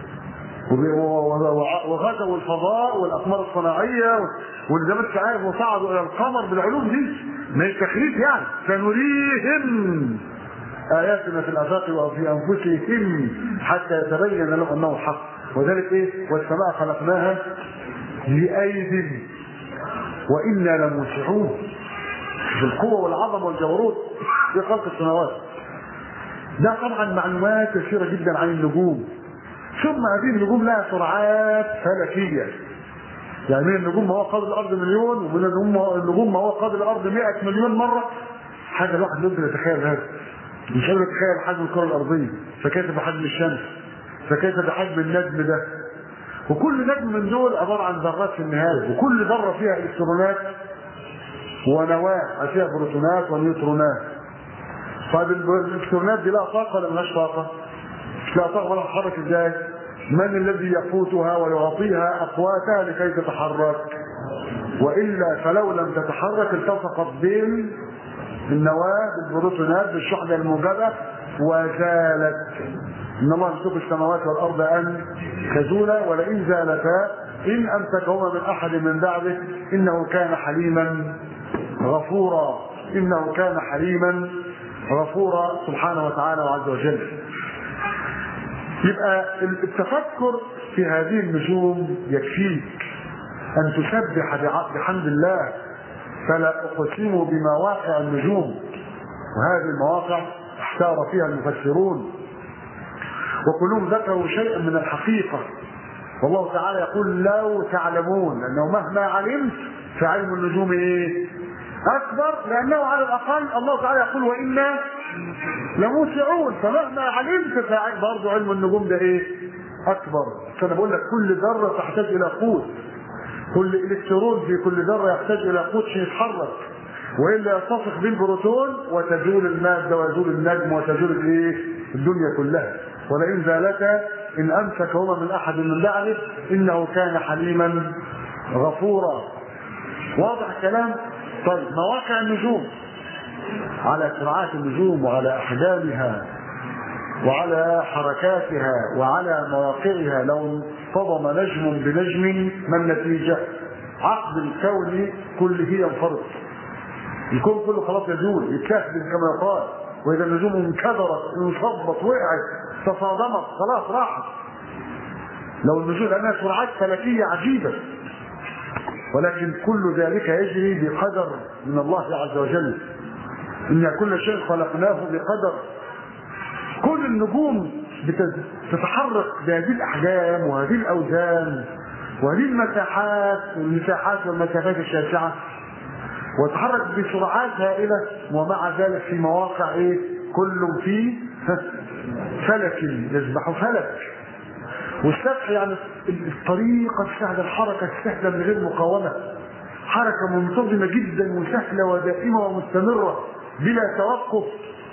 وغزوا الفضاء والاقمار الصناعيه واللي زي ما انت عارف وصعدوا الى القمر بالعلوم دي ما هي تخريف يعني سنريهم اياتنا في الافاق وفي انفسهم حتى يتبين لهم انه الحق وذلك ايه والسماء خلقناها لايد وانا لموسعون بالقوه والعظمه والجبروت في خلق السماوات ده طبعا معلومات كثيره جدا عن النجوم ثم هذه النجوم لها سرعات فلكيه يعني من النجوم ما هو قابل الارض مليون ومن النجوم النجوم ما هو قابل الارض 100 مليون مره حاجه الواحد يقدر يتخيل هذا مش قادر يتخيل حجم الكره الارضيه فكيف بحجم الشمس فكيف بحجم النجم ده وكل نجم من دول عباره عن ذرات في النهايه وكل ذره فيها الكترونات ونواه فيها بروتونات ونيوترونات طيب الالكترونات دي لها طاقه ولا ملهاش طاقه؟ مش لها طاقه ولا تتحرك ازاي؟ من الذي يقوتها ويعطيها اقواتها لكي تتحرك؟ والا فلو لم تتحرك التصقت بين النواه بالبروتونات بالشحنه الموجبه وزالت ان الله يمسك السماوات والارض ان تزولا ولئن زالتا ان امسكهما من احد من بعده انه كان حليما غفورا انه كان حليما غفورا سبحانه وتعالى وعز وجل يبقى التفكر في هذه النجوم يكفيك ان تسبح بحمد الله فلا اقسم بمواقع النجوم وهذه المواقع احتار فيها المفسرون وكلهم ذكروا شيئا من الحقيقه والله تعالى يقول لو تعلمون انه مهما علمت فعلم النجوم ايه اكبر لانه على الاقل الله تعالى يقول وانا لموسعون فمهما علمت فعلم برضه علم النجوم ده ايه اكبر فانا بقول لك كل ذره تحتاج الى قوت كل الكترون في كل ذره يحتاج الى قوت عشان يتحرك والا يلتصق بالبروتون وتزول الماده ويزول النجم وتزول الايه الدنيا كلها ولئن زالتا ان امسكهما من احد من بعده انه كان حليما غفورا واضح الكلام طيب مواقع النجوم على سرعات النجوم وعلى احجامها وعلى حركاتها وعلى مواقعها لو اصطدم نجم بنجم ما النتيجه؟ عقد الكون كله ينفرط الكون كله خلاص يزول يتكهدم كما يقال واذا النجوم انكدرت انصبت وقعت تصادمت خلاص راحت لو النجوم لانها سرعات فلكيه عجيبه ولكن كل ذلك يجري بقدر من الله عز وجل ان كل شيء خلقناه بقدر كل النجوم بتتحرك بهذه الاحجام وهذه الاوزان وهذه المساحات والمساحات والمسافات الشاسعه وتتحرك بسرعات هائله ومع ذلك في مواقع ايه كل فيه فلك يسبح فلك والسبح يعني الطريقه السهله الحركه السهله من غير مقاومه حركه منتظمه جدا وسهله ودائمه ومستمره بلا توقف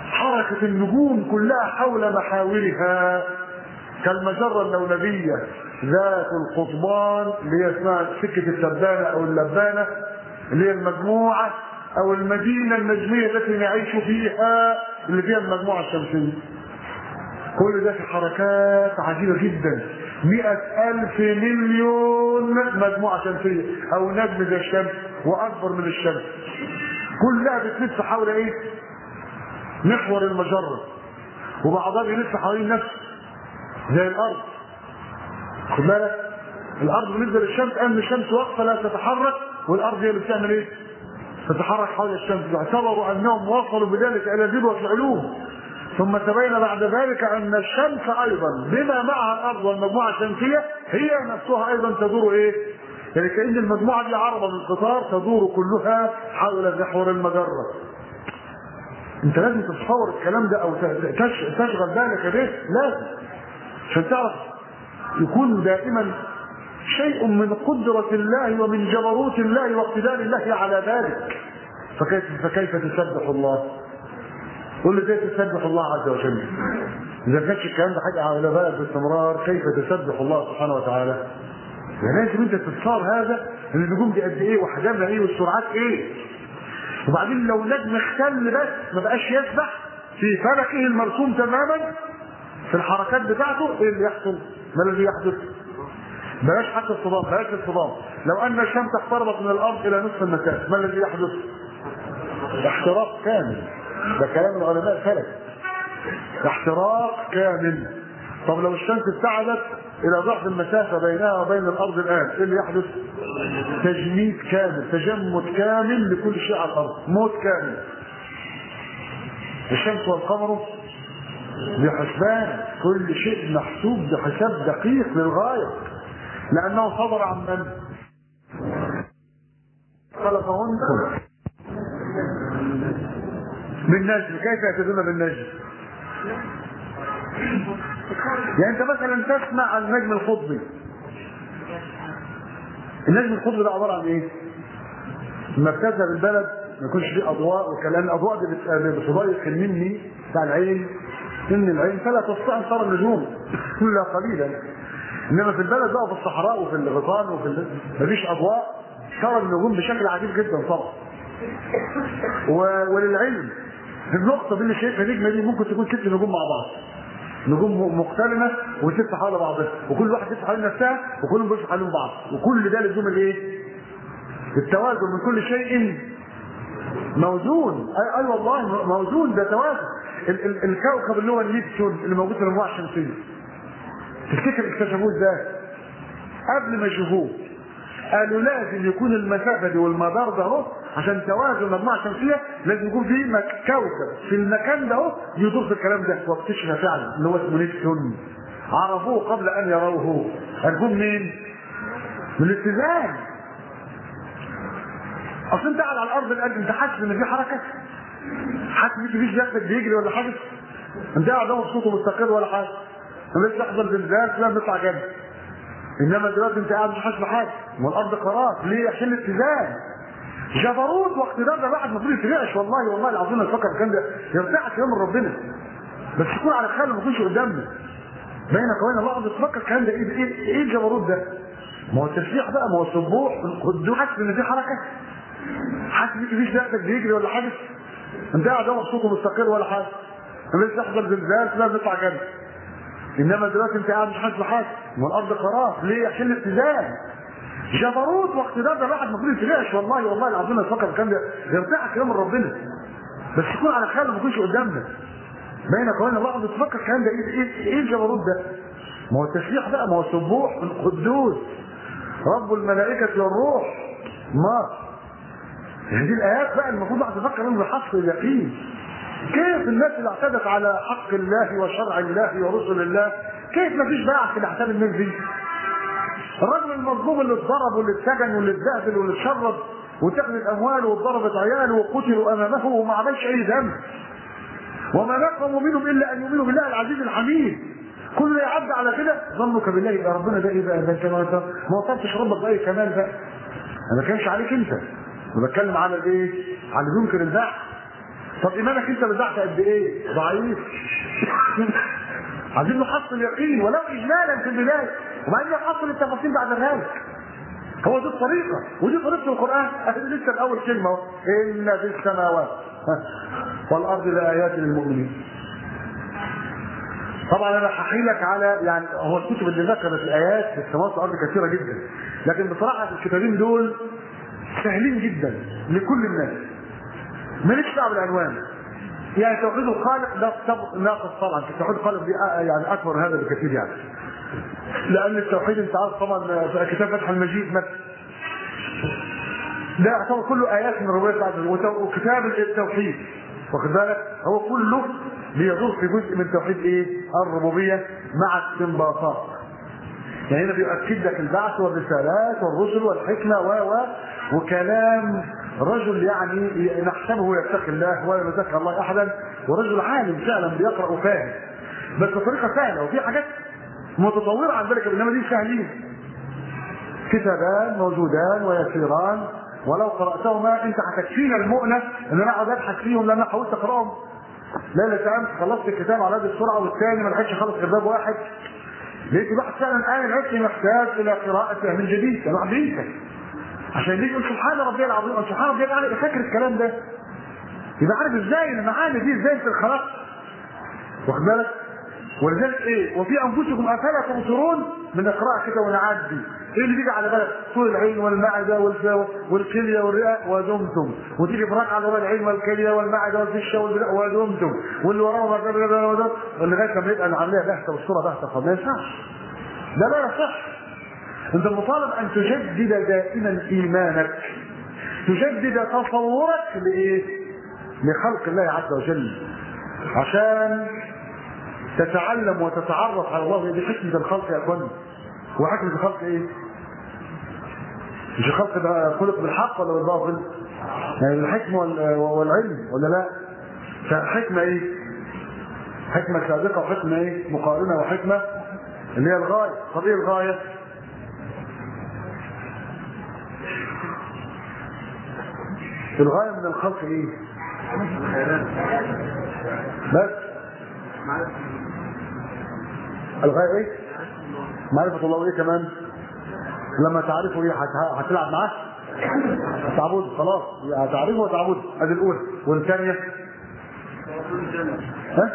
حركة النجوم كلها حول محاورها كالمجرة اللولبية ذات القطبان اللي هي اسمها سكة التبانة أو اللبانة اللي هي المجموعة أو المدينة النجمية التي نعيش فيها اللي فيها المجموعة الشمسية كل ده في حركات عجيبة جدا مئة ألف مليون مجموعة شمسية أو نجم زي الشمس وأكبر من الشمس كلها بتلف حول إيه؟ محور المجرة وبعضها بيلف حوالين نفسه زي الأرض خد بالك الأرض بالنسبة للشمس أن الشمس واقفة لا تتحرك والأرض هي اللي بتعمل إيه؟ تتحرك حول الشمس اعتبروا أنهم وصلوا بذلك إلى ذروة العلوم ثم تبين بعد ذلك ان الشمس ايضا بما معها الارض والمجموعه الشمسيه هي نفسها ايضا تدور ايه؟ يعني كان المجموعه دي عرضه من قطار تدور كلها حول محور المجره. انت لازم تتصور الكلام ده او تشغل بالك به لازم عشان تعرف يكون دائما شيء من قدرة الله ومن جبروت الله واقتدار الله على ذلك فكيف فكيف تسبح الله؟ قل لي ازاي تسبح الله عز وجل اذا كانش الكلام ده حاجه على بالك باستمرار كيف تسبح الله سبحانه وتعالى يعني لازم انت تتصار هذا ان النجوم دي قد ايه وحجمها ايه والسرعات ايه وبعدين لو نجم اختل بس ما بقاش يسبح في فلكه المرسوم تماما في الحركات بتاعته ايه اللي يحصل؟ ما الذي يحدث؟ بلاش حتى الصدام بلاش الصدام لو ان الشمس اقتربت من الارض الى نصف المسافه ما الذي يحدث؟ احتراق كامل ده كلام العلماء الفلك احتراق كامل طب لو الشمس ابتعدت الى ضعف المسافه بينها وبين الارض الان ايه اللي يحدث؟ تجميد كامل تجمد كامل لكل شيء على الارض موت كامل الشمس والقمر بحسبان كل شيء محسوب بحساب دقيق للغايه لانه صدر عن من؟ خلقهن بالنجم كيف يهتدون بالنجم يعني انت مثلا تسمع عن النجم القطبي النجم القطبي ده عباره عن ايه لما بتذهب البلد ما يكونش فيه اضواء وكلام الاضواء دي بتضيق النمي بتاع العين سن العين فلا تستطيع ان ترى النجوم الا قليلا انما في البلد بقى في الصحراء وفي الغيطان وفي ال... مفيش اضواء ترى النجوم بشكل عجيب جدا طبعا و... وللعلم النقطة دي اللي شايفها نجمة دي ممكن تكون ست نجوم مع بعض. نجوم مقترنة وست حول بعضها وكل واحد يفتح حوالين نفسها وكلهم بيفتحوا حوالين بعض وكل ده لزوم الايه؟ التوازن من كل شيء موزون اي, أي والله موزون ده توازن ال- ال- الكوكب اللي هو النبتون اللي موجود في المجموعة الشمسية تفتكر اكتشفوه ازاي؟ قبل ما يشوفوه قالوا لازم يكون المسافة دي والمدار ده اهو عشان توازن المجموعة الشمسية لازم يكون في مك... كوكب في المكان ده اهو يدور في الكلام ده واكتشف فعلا اللي هو اسمه نيبتون عرفوه قبل ان يروه عرفوه منين؟ من الاتزان اصل انت قاعد على الارض الان انت حاسس ان في حركه؟ حاسس ان مفيش جسدك بيجري ولا حاجه؟ انت قاعد اهو مبسوط ومستقر ولا حاجه مش تحصل زلزال لا نطلع جنب انما دلوقتي انت قاعد مش حاسس بحاجه ما الارض قرار ليه عشان الاتزان جبروت واقتدار ده الواحد المفروض يترعش والله والله العظيم الفكر الكلام ده يرتعش كلام من ربنا بس يكون على خير ما يكونش قدامنا بينك وبين الله عاوز تفكر الكلام ده ايه ايه ايه الجبروت ده؟ ما هو التسبيح بقى ما هو السبوح القدوس حاسس ان في حركه حاسس ان مفيش دقتك بيجري ولا حاجه انت قاعد اهو مبسوط ومستقر ولا حاجه مش تحصل زلزال لا نطلع جنب انما دلوقتي انت قاعد مش حاسس بحاجه ما الارض قرار ليه عشان الاتزان جبروت واقتدار ده الواحد المفروض يترعش والله والله العظيم الفكر الكلام ده يرتاح كلام من ربنا بس يكون على خير ما يكونش قدامنا بينك وبين الله عاوز تفكر الكلام ده ايه ايه ايه الجبروت ده؟ ما هو التسبيح بقى ما هو السبوح القدوس رب الملائكة والروح ما هذه الآيات بقى المفروض الواحد يفكر انه بحق اليقين كيف الناس اللي اعتدت على حق الله وشرع الله ورسل الله كيف ما فيش بقى في الاحكام الناس دي؟ الرجل المظلوم اللي اتضرب واللي اتسجن واللي اتبهدل واللي اتشرد وتاخد الاموال واتضربت عياله وقتلوا امامه وما عملش اي ذنب وما نقموا منهم الا ان يؤمنوا بالله العزيز الحميد كل يعدي على كده ظنك بالله يبقى ربنا ده ايه بقى ده انت ما ما وصلتش ربك باي كمال بقى انا ما كانش عليك انت انا بتكلم على الايه؟ على اللي ينكر البحث طب ايمانك انت بدعت قد ايه؟ ضعيف عايزين نحصل يقين ولو اجمالا في البدايه وبعدين نحصل التفاصيل بعد ذلك هو دي الطريقة ودي طريقة القرآن لسه الأول كلمة اهو. إن في السماوات والأرض لآيات للمؤمنين طبعا انا هحكي لك على يعني هو الكتب اللي ذكرت الايات في السماوات والارض كثيره جدا لكن بصراحه الكتابين دول سهلين جدا لكل الناس ماليش دعوه بالعنوان يعني توحيد الخالق ده كتاب ناقص طبعا توحيد الخالق دي يعني اكبر من هذا بكثير يعني لان التوحيد انت عارف طبعا في كتاب فتح المجيد مثلا ده يعتبر كله ايات من ربنا تعالى وكتاب التوحيد واخد بالك هو كله بيدور في جزء من توحيد ايه الربوبيه مع استنباطات يعني هنا بيؤكد لك البعث والرسالات والرسل والحكمه و و وكلام رجل يعني نحسبه يتقي الله ولا يزكى الله احدا ورجل عالم فعلا بيقرا وفاهم بس بطريقه سهله وفي حاجات متطوره عن ذلك انما دي سهلين كتابان موجودان ويسيران ولو قراتهما انت هتكفينا المؤنه ان انا اقعد ابحث فيهم لان انا حاولت اقراهم لا لا امس خلصت الكتاب على هذه السرعه والثاني ما لحقتش اخلص كتاب واحد لقيت الواحد فعلا انا نفسي محتاج الى قراءته من جديد انا واحد بينسى عشان يجي يقول سبحان ربي العظيم او سبحان ربي الاعلى فاكر الكلام ده يبقى عارف ازاي المعاني دي ازاي انت خلقت واخد بالك ولذلك ايه وفي انفسكم افلا تبصرون من اقراء كده ونعدي ايه اللي بيجي على بالك طول العين والمعده والكليه والرئه ودمتم وتيجي براك على ورا العين والكليه والمعده والفشه والرئه ودمتم واللي وراه لغايه لما يبقى العمليه بحثه والصوره بحثه خلاص ما ينفعش ده لا يصح انت مطالب ان تجدد دائما ايمانك تجدد تصورك لايه؟ لخلق الله عز وجل عشان تتعلم وتتعرف على الله دي حكمة الخلق يا اخواني وحكمة الخلق ايه؟ مش الخلق ده خلق بالحق ولا بالباطل؟ يعني الحكمة والعلم ولا لا؟ فحكمة ايه؟ حكمة سابقة وحكمة ايه؟ مقارنة وحكمة اللي هي الغاية، طب ايه الغاية؟ الغاية من الخلق ايه؟ بس الغاية ايه؟ معرفة الله ايه كمان؟ لما تعرفه ايه هتلعب معاه؟ هتعبده خلاص هتعرفه وتعبده ادي الاولى والثانية ها؟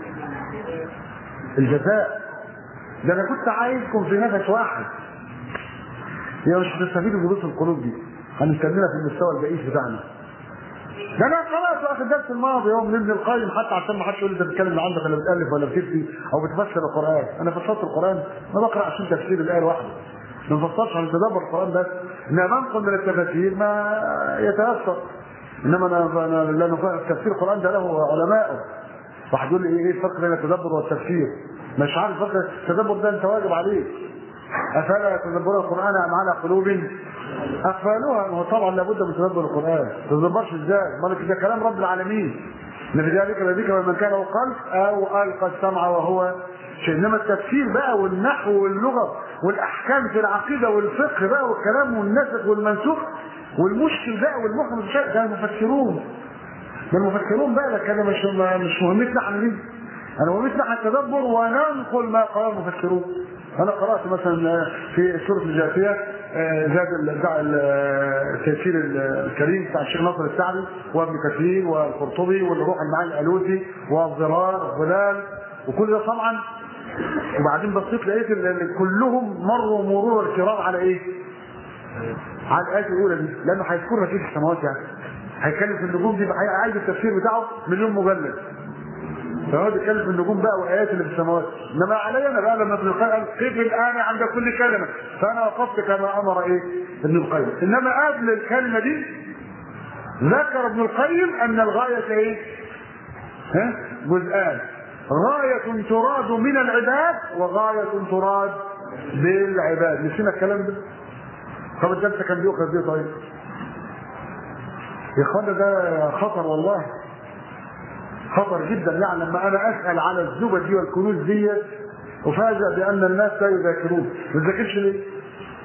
الجزاء ده انا كنت عايزكم في نفس واحد يا مش هتستفيدوا من دروس القلوب دي هنستنينا في المستوى البعيد بتاعنا ده انا قرات في الدرس الماضي يوم من ابن القيم حتى عشان ما حدش يقول لي انت بتتكلم عندك ولا بتالف ولا بتفتي او بتفسر القران انا فسرت القران ما بقرا عشان تفسير الايه الواحده ما بفسرش عشان تدبر القران بس انما بنقل من التفاسير ما يتاثر انما انا انا لان تفسير القران ده له علماءه واحد يقول لي ايه الفرق بين التدبر والتفسير مش عارف فرق التدبر ده انت واجب عليك افلا يتدبرون القران ام على قلوب اقفالها هو طبعا لابد من تدبر القران ما تدبرش ازاي مالك ده كلام رب العالمين ان في ذلك لذكر من كان له قلب او القى السمع وهو شيء انما التفسير بقى والنحو واللغه والاحكام في العقيده والفقه بقى والكلام والنسخ والمنسوخ والمشكل بقى والمحكم الشيء ده المفسرون ده المفسرون بقى ده كلام مش مش مهمتنا احنا دي انا مهمتنا التدبر وننقل ما قال المفسرون انا قرات مثلا في سوره الجاثيه زاد التفسير الكريم بتاع الشيخ ناصر السعدي وابن كثير والقرطبي والروح المعاني الالوسي والضرار الظلال وكل ده طبعا وبعدين بصيت لقيت ان كلهم مروا مرور الكرام على ايه؟ على الايه الاولى دي لانه هيذكر لك ايه في السماوات يعني هيتكلم في النجوم دي عايز التفسير بتاعه مليون مجلد فهو بيتكلم في النجوم بقى وايات اللي في السماوات انما علي انا بقى لما ابن القيم قال قف الان عند كل كلمه فانا وقفت كما امر ايه ابن القيم انما قبل الكلمه دي ذكر ابن القيم ان الغايه ايه؟ ها؟ جزءان غاية تراد من العباد وغاية تراد بالعباد نسينا الكلام ده طب الجلسة كان بيؤخذ بيه طيب يا اخوانا ده خطر والله خطر جدا يعني لما انا اسال على الزبد دي والكنوز دي افاجئ بان الناس لا يذاكرون ما تذاكرش ليه؟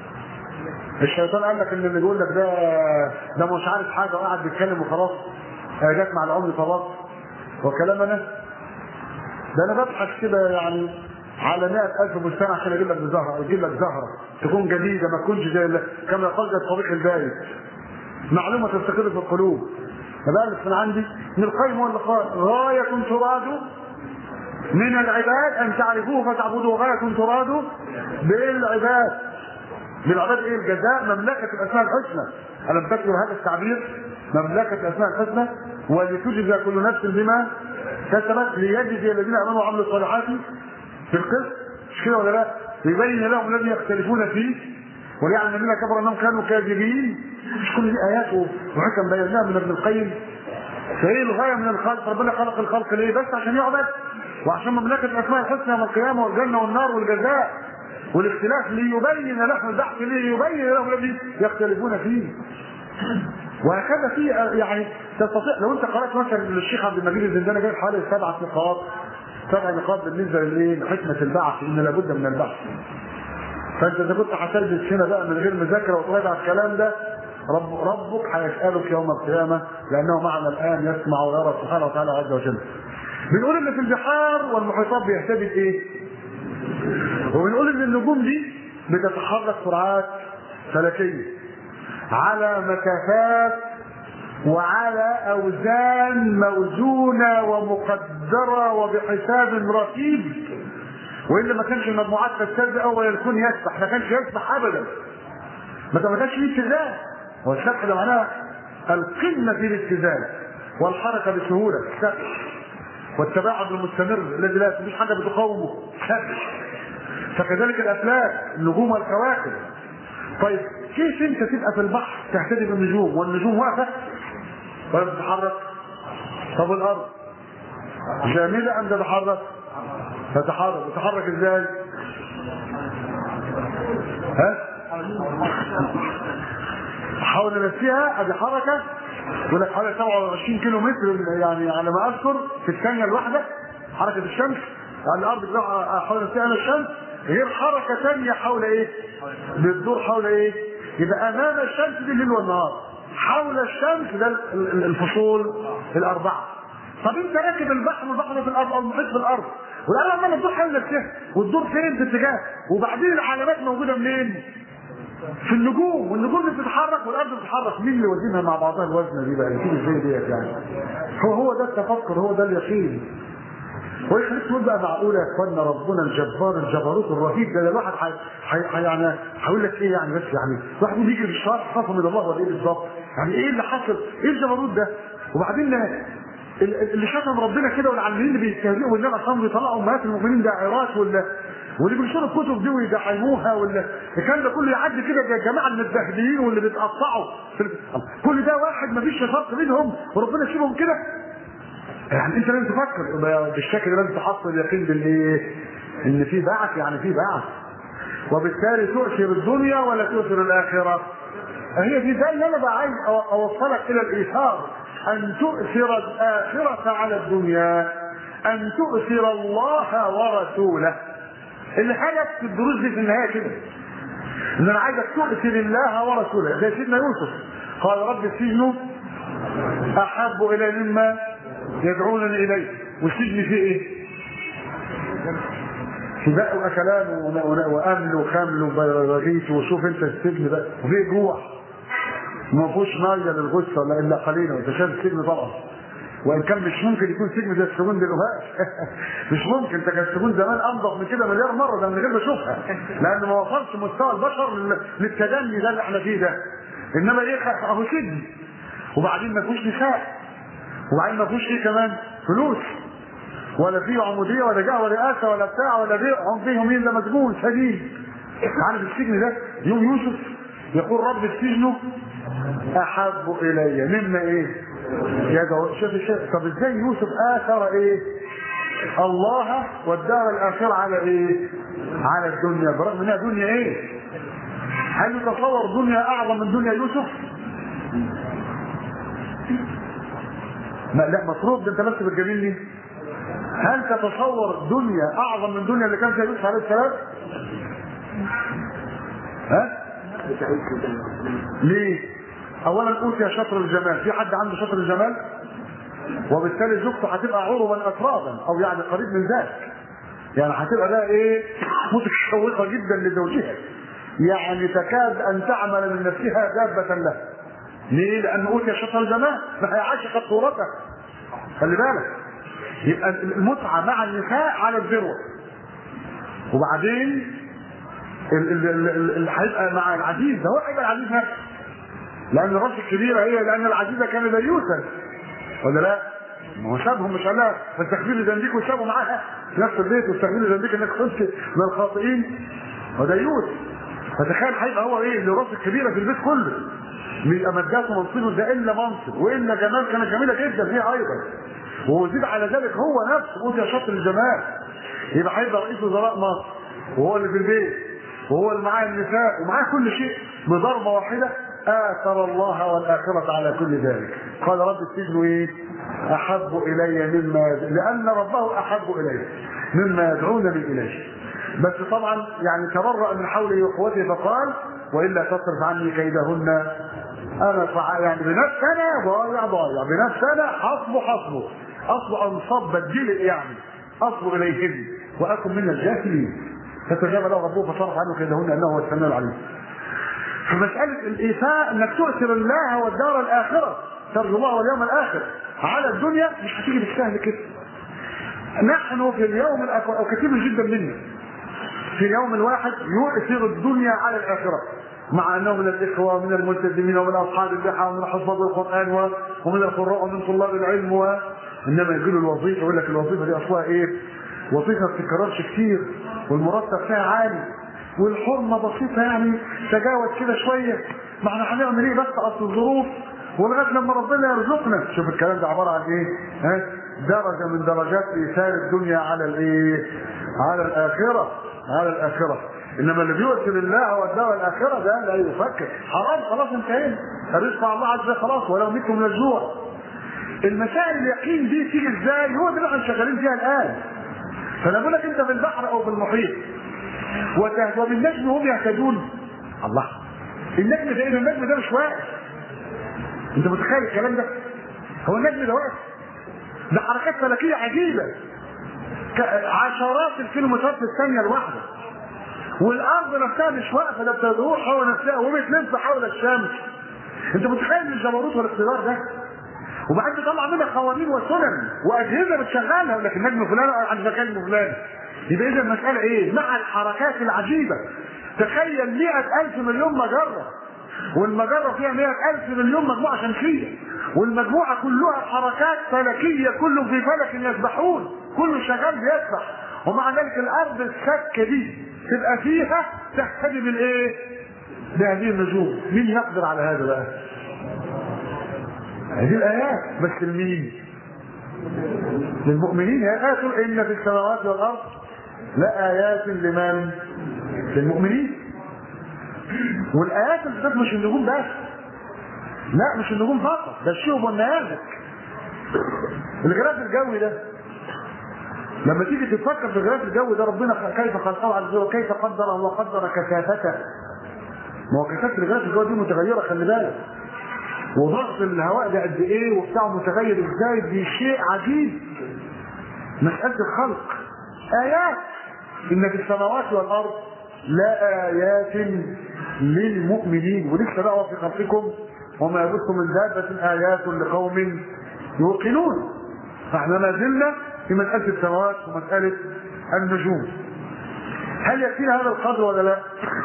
الشيطان قال لك ان اللي بيقول لك ده ده مش عارف حاجه وقاعد بيتكلم وخلاص هي جت مع العمر خلاص وكلام انا ده انا ببحث كده يعني على 100000 بستان عشان اجيب لك زهره اجيب لك زهره تكون جديده ما تكونش زي ال- كما قال زي الطريق البايت معلومه تستقر في القلوب فبالك من عندي من القيم هو اللي قال غايه تراد من العباد ان تعرفوه فتعبدوه غايه تراد بالعباد بالعباد ايه الجزاء مملكه الاسماء الحسنى الم تذكر هذا التعبير مملكه الاسماء الحسنى ولتجزى كل نفس بما كسبت ليجزي الذين امنوا وعملوا الصالحات في القسط مش كده ولا لا؟ ليبين لهم الذي يختلفون فيه وليعلم الذين كفروا انهم كانوا كاذبين مش كل دي ايات وحكم بيناها من ابن القيم فايه الغايه من الخلق؟ ربنا خلق الخلق ليه؟ بس عشان يعبد وعشان مملكه الاسماء الحسنى يوم القيامه والجنه والنار والجزاء والاختلاف ليبين لهم البحث ليبين لهم الذي يختلفون فيه وهكذا في يعني تستطيع لو انت قرات مثلا للشيخ عبد المجيد الزنداني جايب حوالي سبعه نقاط سبع نقاط بالنسبه للايه؟ لحكمه البعث ان لابد من البحث. فانت اذا كنت هتلبس هنا بقى من غير مذاكره وتراجع الكلام ده رب ربك هيسالك يوم القيامه لانه معنا الان يسمع ويرى سبحانه وتعالى عز وجل. بنقول ان في البحار والمحيطات بيهتدي بايه؟ وبنقول ان النجوم دي بتتحرك سرعات فلكيه على مسافات وعلى اوزان موزونه ومقدره وبحساب رقيب والا ما كانش المجموعات تستهزئ ولا الكون يسبح ما كانش يسبح ابدا ما كانش فيه اتزان هو السبح ده معناه القمه في الاتزان والحركه بسهوله سبح والتباعد المستمر الذي لا مفيش حاجه بتقاومه سبح فكذلك الافلاك النجوم والكواكب طيب كيف انت تبقى في البحر تهتدي بالنجوم والنجوم واقفه ولا بتتحرك طب الارض جامده ام تتحرك تتحرك تتحرك ازاي ها حول نفسها ادي حركه يقول لك حوالي 27 كيلو متر يعني على ما اذكر في الثانيه الواحده حركه الشمس يعني الارض بتدور حول نفسها على الشمس غير حركه ثانيه حول ايه؟ بتدور حول ايه؟ يبقى امام الشمس دي الليل والنهار حول الشمس ده الفصول الاربعه طب انت راكب البحر والبحر في الارض او المحيط في الارض والارض عماله تدور حول نفسها وتدور فين في اتجاه وبعدين العلامات موجوده منين؟ في النجوم والنجوم اللي بتتحرك والارض بتتحرك مين اللي وزنها مع بعضها الوزنه دي بقى يجيب ازاي ديت يعني هو هو ده التفكر هو ده اليقين هو يخليك تقول بقى معقوله يا اخوانا ربنا الجبار الجبروت الرهيب ده الواحد حي... حي... يعني هقول لك ايه يعني بس يعني الواحد يجي في الشهر خافوا من الله ولا ايه بالظبط؟ يعني ايه اللي حصل؟ ايه الجبروت ده؟ وبعدين اللي شتم ربنا كده والعالمين اللي بيستهزئوا والنبي صلى الله بيطلعوا امهات المؤمنين داعرات ولا واللي بينشروا الكتب دي ويدعموها ولا الكلام ده كله يعدي كده زي الجماعه المتبهدلين واللي بيتقطعوا كل ده واحد مفيش فرق بينهم وربنا يسيبهم كده يعني انت لازم تفكر بالشكل ده لازم تحصل اليقين بالايه؟ ان في بعث يعني في بعث وبالتالي تؤثر الدنيا ولا تؤثر الاخره؟ هي دي ده اللي انا بقى عايز اوصلك الى الايثار ان تؤثر الاخره على الدنيا ان تؤثر الله ورسوله اللي حدث في الدروس دي في النهايه كده ان انا عايزك تؤثر الله ورسوله زي سيدنا يوسف قال رب السجن احب الي مما يدعونني اليه والسجن فيه ايه؟ سباق واكلان وامن وخمل وبراغيث وشوف انت السجن ده وفيه جوع ما فيهوش ميه للغصه ولا الا قليلا انت شايف السجن طبعا وان كان مش ممكن يكون سجن زي السجون دلوقتي مش ممكن انت كان السجون زمان انضف من كده مليار مره ده من غير ما اشوفها لان ما وصلش مستوى البشر للتدني ده اللي احنا فيه ده انما ايه اهو سجن وبعدين ما فيهوش نساء وبعدين ما فيهوش ايه كمان فلوس ولا فيه عموديه ولا جاه ولا رئاسه ولا بتاع ولا بيع هم فيهم مين ده مسجون سجين عارف السجن ده يوم يوسف يقول رب السجن احب الي مما ايه يا جو شوف الشيخ طب ازاي يوسف اثر ايه الله والدار الاخره على ايه على الدنيا برغم انها دنيا ايه هل يتصور دنيا اعظم من دنيا يوسف ما لا مفروض انت بس بتجاملني هل تتصور دنيا اعظم من دنيا اللي كان فيها يوسف عليه السلام ها ليه اولا اوتي شطر الجمال في حد عنده شطر الجمال وبالتالي زوجته هتبقى عربا اترابا او يعني قريب من ذلك يعني هتبقى بقى ايه متشوقه جدا لزوجها يعني تكاد ان تعمل من نفسها دابه له ليه؟ لان اوتي شطر الجمال فهي عاشقت صورته خلي بالك يبقى المتعه مع النساء على الذروه وبعدين اللي هيبقى مع العزيز ده هو هيبقى العزيز نفسه لان الراس الكبيره هي لان العزيزه كان ديوثا ولا لا؟ ما هو سابهم مش قال لها فاستغفر لي ذنبك وسابوا معاها في نفس البيت واستغفر لي ذنبك انك كنت من الخاطئين وديوث فتخيل هيبقى هو ايه اللي الراس الكبيره في البيت كله يبقى مداته منصبه ده الا منصب والا جمال كانت جميله جدا هي ايضا وزيد على ذلك هو نفسه قلت يا شاطر الجمال يبقى هيبقى رئيس وزراء مصر وهو اللي في البيت وهو اللي معاه النساء ومعاه كل شيء بضربه واحده اثر الله والاخره على كل ذلك قال رب السجن ايه احب الي مما لان ربه احب اليه مما يدعونني اليه بس طبعا يعني تبرأ من حوله وقوته فقال والا تصرف عني كيدهن انا فع- يعني بنفس انا ضايع ضايع بنفس انا حصبه حصبه اصبح انصب الجلء يعني اصبر اليهن واكن من الجاهلين فتجاب له ربه فصرف عنه كيدهن انه هو السميع العليم فمسألة الإيفاء إنك تؤثر الله والدار الآخرة ترجو الله واليوم الآخر على الدنيا مش هتيجي بالسهل كده نحن في اليوم الآخر أو كثير جدا منا في اليوم الواحد يؤثر الدنيا على الآخرة مع أنه من الإخوة ومن الملتزمين ومن أصحاب اللحى ومن حفظ القرآن و- ومن القراء ومن طلاب العلم و... إنما يجيله الوظيفة يقول لك الوظيفة دي أصلها إيه؟ وظيفة ما بتتكررش كتير والمرتب فيها عالي والحرمة بسيطة يعني تجاوز كده شوية ما احنا هنعمل ايه بس اصل الظروف ولغايه لما ربنا يرزقنا شوف الكلام ده عباره عن ايه ها درجه من درجات ايثار الدنيا على الايه على الاخره على الاخره انما اللي بيؤثر الله والدار الاخره ده لا يفكر حرام خلاص انتهينا الرزق على الله عز وجل خلاص ولو متم من الجوع المسائل اليقين دي تيجي ازاي هو ده اللي احنا شغالين فيها الان فانا بقول لك انت في البحر او في المحيط وت- وبالنجم هم يهتدون الله النجم ده ايه النجم ده مش واقف انت متخيل الكلام ده هو النجم ده واقف ده حركات فلكيه عجيبه ك- عشرات الكيلومترات في الثانيه الواحده والارض نفسها مش واقفه ده بتدور حول نفسها وبتلف حول الشمس انت متخيل الجبروت والاقتدار ده وبعدين طلع منها قوانين وسنن واجهزه بتشغلها يقول لك النجم فلان عن مكان فلان يبقى اذا المساله ايه؟ مع الحركات العجيبه تخيل مئة ألف مليون مجرة والمجرة فيها مئة ألف مليون مجموعة شمسية والمجموعة كلها حركات فلكية كله في فلك يسبحون كله شغال بيسبح ومع ذلك الأرض السكة دي تبقى فيها تهتدي بالإيه؟ بهذه النجوم مين يقدر على هذا بقى؟ هذه الآيات بس لمين؟ للمؤمنين هي آيات إن في السماوات والأرض لآيات لمن؟ للمؤمنين والآيات اللي مش النجوم بس لا مش النجوم فقط ده الشهب والنيازك الغلاف الجوي ده لما تيجي تفكر في الغلاف الجوي ده ربنا كيف خلقه عز وجل وكيف قدره وقدر كثافته ما هو كثافه الغلاف الجوي دي متغيره خلي بالك وضغط الهواء ده قد ايه وبتاعه متغير ازاي دي شيء عجيب مساله الخلق ايات ان في السماوات والارض لا ايات للمؤمنين ولسه بقى في خلقكم وما يبث من دابه ايات لقوم يوقنون فاحنا ما زلنا في مساله السماوات ومساله النجوم هل يكفينا هذا القدر ولا لا؟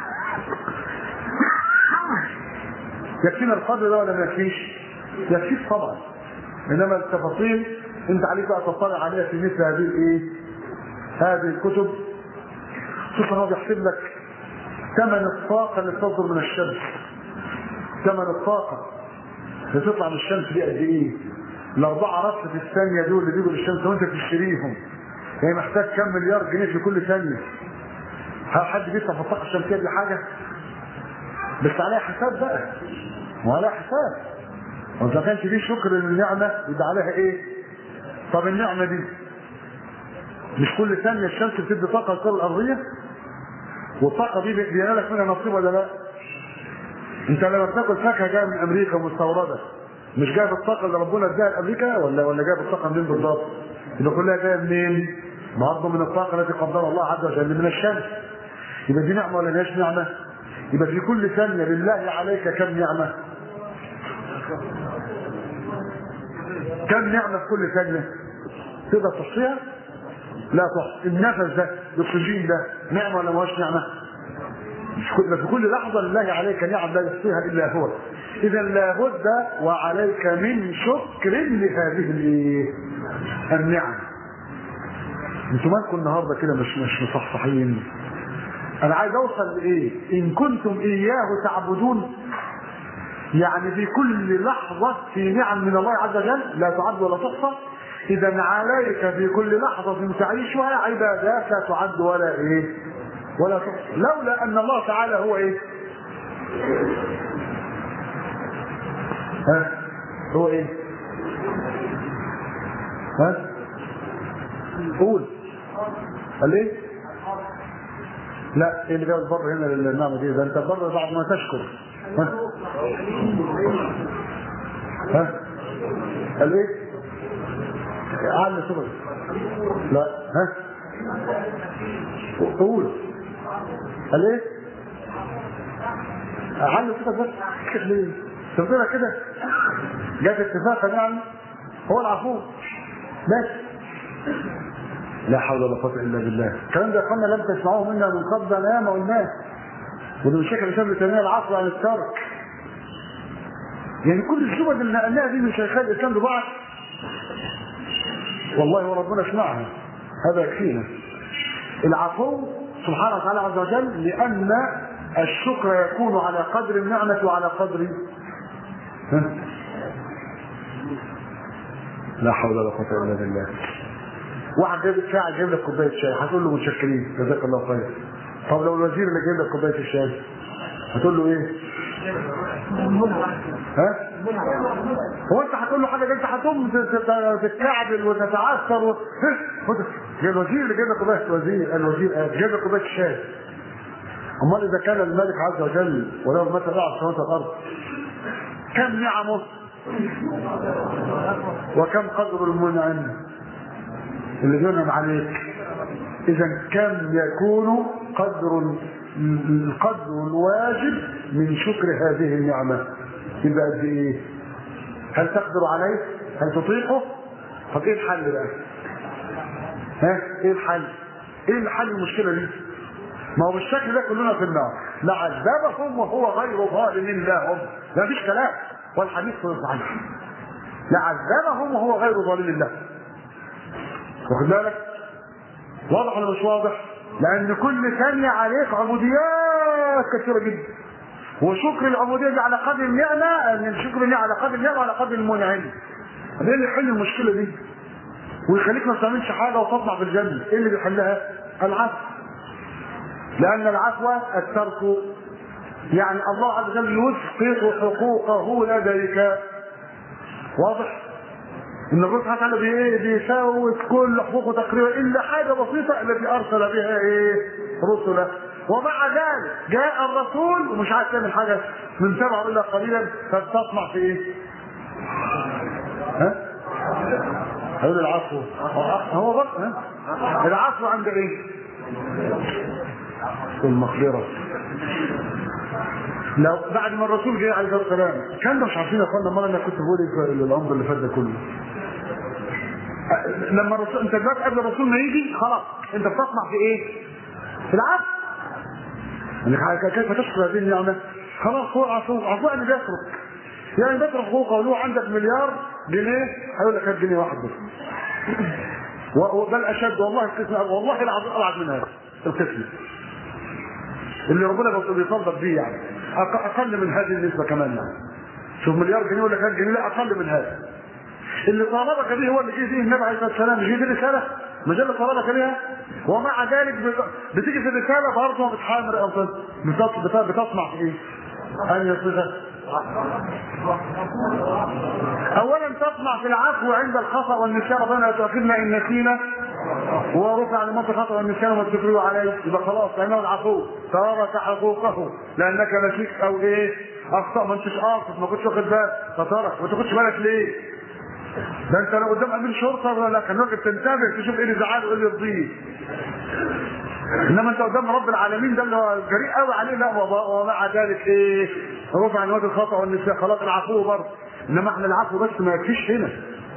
يكفينا القدر ده ولا ما يكفيش؟ يكفيك طبعا انما التفاصيل انت عليك بقى تطلع عليها في مثل هذه الايه؟ هذه الكتب شوف هو بيحسب لك ثمن الطاقه اللي بتصدر من الشمس ثمن الطاقه اللي تطلع من الشمس دي قد ايه؟ الاربعه رص في الثانيه دول اللي بيجوا للشمس وانت بتشتريهم يعني محتاج كم مليار جنيه في كل ثانيه هل حد بيدفع في الطاقه الشمسيه دي حاجه؟ بس عليها حساب بقى وعليها حساب وإذا كانش فيه شكر للنعمة يبقى عليها إيه؟ طب النعمة دي مش كل ثانية الشمس بتدي طاقة للكرة الأرضية؟ والطاقة دي بينالك منها نصيب ولا لا؟ أنت لما بتاكل فاكهة جاية من أمريكا مستوردة مش جايب الطاقه اللي ربنا اداها لامريكا ولا ولا جايب الطاقه منين بالظبط؟ يبقى كلها جايه منين؟ برضه من الطاقه التي قدرها الله عز وجل من الشمس يبقى دي نعمه ولا مش نعمه؟ يبقى في كل ثانيه لله عليك كم نعمه؟ كم نعمه في كل ثانيه؟ تقدر تحصيها؟ لا تحصي النفس ده الاكسجين ده نعمه ولا مش نعمه؟ في كل لحظه لله عليك نعم لا يحصيها الا هو اذا لابد وعليك من شكر لهذه النعم انتوا مالكم النهارده كده مش مش مصحصحين انا عايز اوصل لايه ان كنتم اياه تعبدون يعني في كل لحظة في نعم من الله عز وجل لا تعد ولا تحصى إذا عليك في كل لحظة تعيشها عبادات لا تعد ولا إيه ولا تحصى لولا أن الله تعالى هو إيه ها هو إيه ها قول قال ايه لا ايه اللي جاب البر هنا للنعمه دي ده انت البر بعد ما تشكر ها ها قال ايه على صبر لا ها قول قال ايه على صوتك بس كده ليه تفضلها كده جات اتفاقا يعني هو العفو بس لا حول ولا قوه الا بالله الكلام ده يا اخوانا لم تسمعوه منا من قبل انا ياما قلناه وده مش شكل شاب تنميه العصر عن الترك يعني كل الزبد اللي نقلناها دي من شيخي الاسلام لبعض والله وربنا اسمعها هذا يكفينا العفو سبحانه وتعالى عز وجل لان الشكر يكون على قدر النعمه وعلى قدر لا حول ولا قوه الا بالله واحد جايب ساعة جايب لك كوباية شاي هتقول له متشكرين جزاك الله خير طب لو الوزير اللي جايب لك كوباية الشاي هتقول له ايه؟ ها؟ هو انت هتقول له حاجة انت هتقوم تتكعبل وتتعثر و... هي الوزير اللي جايب لك كوباية الوزير الوزير جايب لك كوباية الشاي امال اذا كان الملك عز وجل ولو متى بعد سماوات الارض كم نعمه وكم قدر المنعم اللي بينعم عليك اذا كم يكون قدر القدر الواجب من شكر هذه النعمة يبقى قد ايه هل تقدر عليه هل تطيقه طب ايه الحل بقى ها ايه الحل ايه الحل المشكلة دي ما هو بالشكل ده كلنا في النار لعذبهم وهو غير ظالم لهم لا فيش كلام والحديث صحيح لعذبهم وهو غير ظالم لهم واخد بالك واضح ولا مش واضح لان كل ثانيه عليك عبوديات كثيره جدا وشكر العبوديه دي على قدر النعمه من شكر النعمه على قدر النعمه على قدر المنعم ده اللي يحل المشكله دي ويخليك ما تعملش حاجه وتطلع في الجنه ايه اللي بيحلها العفو لان العفو الترك يعني الله عز وجل يسقط حقوقه لديك واضح ان الرسول سبحانه وتعالى بايه بيساوي كل حقوقه تقريبا الا حاجه بسيطه التي ارسل بها ايه رسله ومع ذلك جاء الرسول ومش عايز تعمل حاجه من سبعه الا قليلا فبتطمع في ايه؟ ها؟ هيقول العفو هو بس ها؟ العفو عند ايه؟ المقدره لو بعد ما الرسول جه عليه الصلاه والسلام كان ده مش عارفين يا اخوانا امال انا كنت بقول ايه الامر اللي فات ده كله لما الرسول انت دلوقتي قبل الرسول ما يجي خلاص انت بتطمع في ايه؟ في العفو يعني كيف تشكر هذه النعمه؟ خلاص هو عفو عفو يعني بيترك يعني بيترك حقوقه لو عندك مليار جنيه هيقول لك هات جنيه واحد بس بل اشد والله القسم والله العظيم ابعد من هذا القسم اللي ربنا بيصدق بيه يعني اقل من هذه النسبه كمان يعني شوف مليار جنيه ولا كام جنيه لا اقل من هذا اللي طالبك به هو اللي جه فيه النبي عليه الصلاه والسلام جه فيه رساله مجله طالبك بها ومع ذلك بتيجي في الرساله برضه بتحامل او بتصنع في ايه؟ ان يصفها اولا تطمع في العفو عند الخطا والنسيان ربنا يتوكلنا ان نسينا ورفع لمن الخطا والنسيان وما تكرهوا عليه يبقى خلاص لانه العفو ترك حقوقه لانك نسيت او ايه اخطا ما انتش قاصد ما كنتش واخد بالك خطرك ما تاخدش بالك ليه؟ ده انت لو قدام امين شرطه ولا كان راجل تنتبه تشوف ايه اللي زعله وايه اللي يرضيه انما انت قدام رب العالمين ده اللي هو جريء قوي عليه لا ومع ذلك ايه رفع عن وجه الخطا والنساء خلاص العفو برضه انما احنا العفو بس ما يكفيش هنا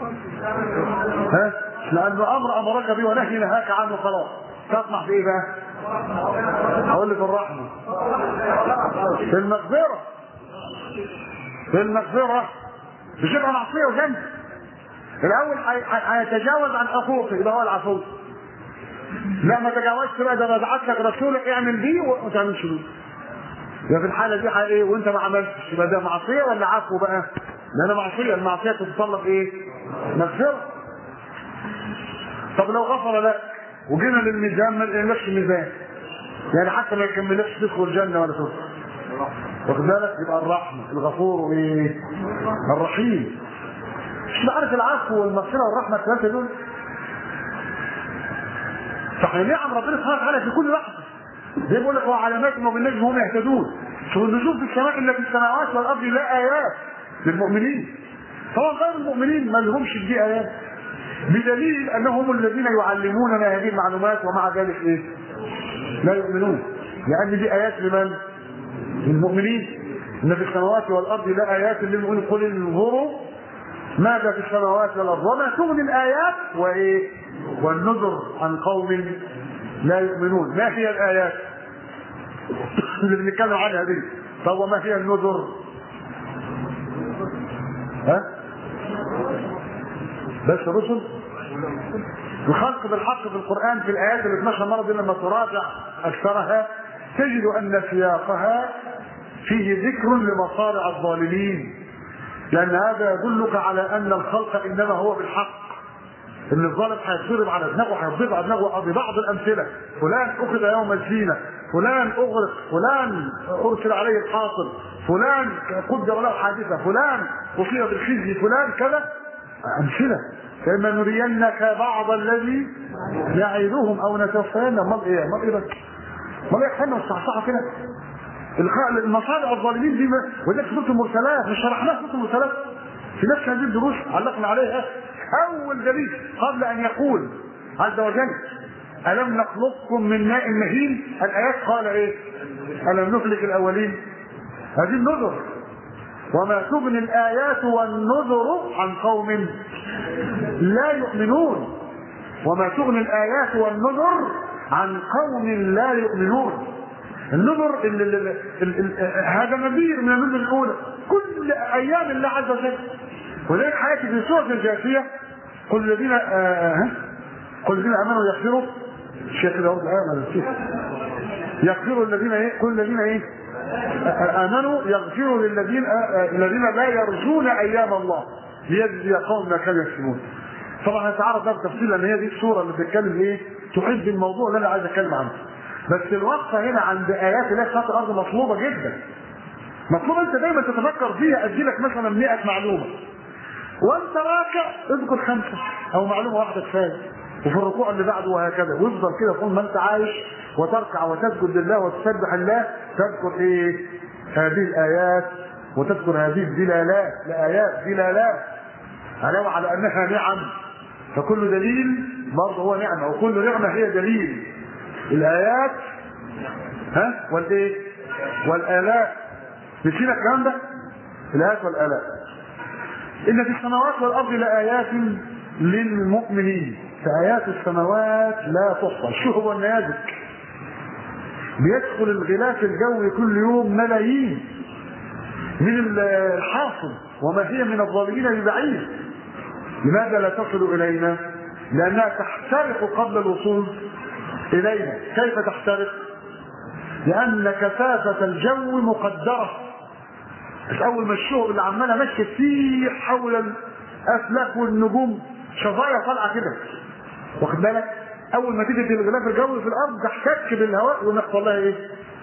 ها لانه امر امرك به ونهي نهاك عنه خلاص تطمح في ايه بقى؟ اقول لك الرحمه في المغفره في المغفره مش يبقى معصيه وذنب الاول هيتجاوز عن حقوقه يبقى هو العفو لا ما تجاوزش بقى ده ببعت لك رسولك اعمل دي وما تعملش دي يبقى في الحاله دي ايه وانت ما عملتش يبقى ده معصيه ولا عفو بقى؟ لان معصيه المعصيه تتطلب ايه؟ مغفره طب لو غفر لك وجينا للميزان ما لقيناش ميزان يعني حتى ما يكملكش تدخل الجنه ولا تدخل واخد بالك يبقى الرحمه الغفور وايه؟ الرحيم مش عارف العفو والمغفره والرحمه الثلاثه دول فاحنا نعم ربنا سبحانه وتعالى في كل لحظه زي بيقول لك وعلامات انه بالنجم هم يهتدون شوف النجوم في السماء الا في السماوات والارض لا ايات للمؤمنين طبعا غير المؤمنين ما لهمش دي ايات بدليل انهم الذين يعلموننا هذه المعلومات ومع ذلك ايه؟ لا يؤمنون لان دي ايات لمن؟ للمؤمنين ان في السماوات والارض لا ايات للمؤمنين قل انظروا ماذا في السماوات والارض وما تغني الايات وايه؟ والنذر عن قوم لا يؤمنون ما هي الايات؟ اللي بنتكلم عنها دي طب وما هي النذر؟ ها؟ بس الرسل الخلق بالحق في القرآن في الآيات اللي 12 مرة دي لما تراجع أكثرها تجد أن سياقها فيه ذكر لمصارع الظالمين لأن هذا يدلك على أن الخلق إنما هو بالحق ان الظالم هيتضرب على دماغه هيضرب على دماغه ببعض الامثله فلان اخذ يوم الزينه فلان اغرق فلان ارسل عليه الحاصل فلان قدر له حادثه فلان اصيب بالخزي فلان كذا امثله فاما نرينك بعض الذي يعيدهم او نتوفينا امال ايه امال ايه بس امال ايه احنا الصحصحه كده المصالح الظالمين دي وذلك سوره المرسلات مش شرحناها سوره المرسلات في نفس هذه الدروس علقنا عليها اول دليل قبل ان يقول عز وجل الم نخلقكم من ماء مهين الايات قال ايه الم نهلك الاولين هذه النذر وما تغني الايات والنذر عن قوم لا يؤمنون وما تغني الايات والنذر عن قوم لا يؤمنون النذر ال ال ال ال ال هذا نذير من النذر الاولى كل ايام الله عز وجل ولذلك حياتي في سوره الجاثيه قل الذين آه قل الذين امنوا يغفروا الشيخ كده برضه الايه يغفروا الذين ايه كل الذين ايه امنوا يغفروا للذين آه الذين لا يرجون ايام الله ليجزي قوم ما كانوا يكسبون طبعا هنتعرض ده بتفصيل لان هي دي الصوره اللي بتتكلم ايه تحب الموضوع اللي انا عايز اتكلم عنه بس الوقفه هنا عند ايات الله سبحانه الارض مطلوبه جدا مطلوب انت دايما تتفكر فيها ادي لك مثلا 100 معلومه وانت راكع اذكر خمسه او معلومه واحده كفايه وفي الركوع اللي بعده وهكذا وافضل كده طول ما انت عايش وتركع وتسجد لله وتسبح الله تذكر ايه؟ هذه الايات وتذكر هذه الدلالات لايات دلالات علاوه على انها نعم فكل دليل برضه هو نعمه وكل نعمه هي دليل الايات ها والايه؟ والالات نسينا الكلام ده؟ الايات والالات ان في السماوات والارض لايات للمؤمنين فآيات السماوات لا تحصى الشهب والنيازك بيدخل الغلاف الجوي كل يوم ملايين من الحاصل وما هي من الظالمين ببعيد لماذا لا تصل إلينا لأنها تحترق قبل الوصول إلينا كيف تحترق لأن كثافة الجو مقدرة مش أول ما الشهب اللي عمالة ماشية تسيح حول الأفلاك والنجوم شظايا طالعة كده واخد بالك اول ما تيجي الغلاف الجوي في الارض تحتك بالهواء ونحصل لها ايه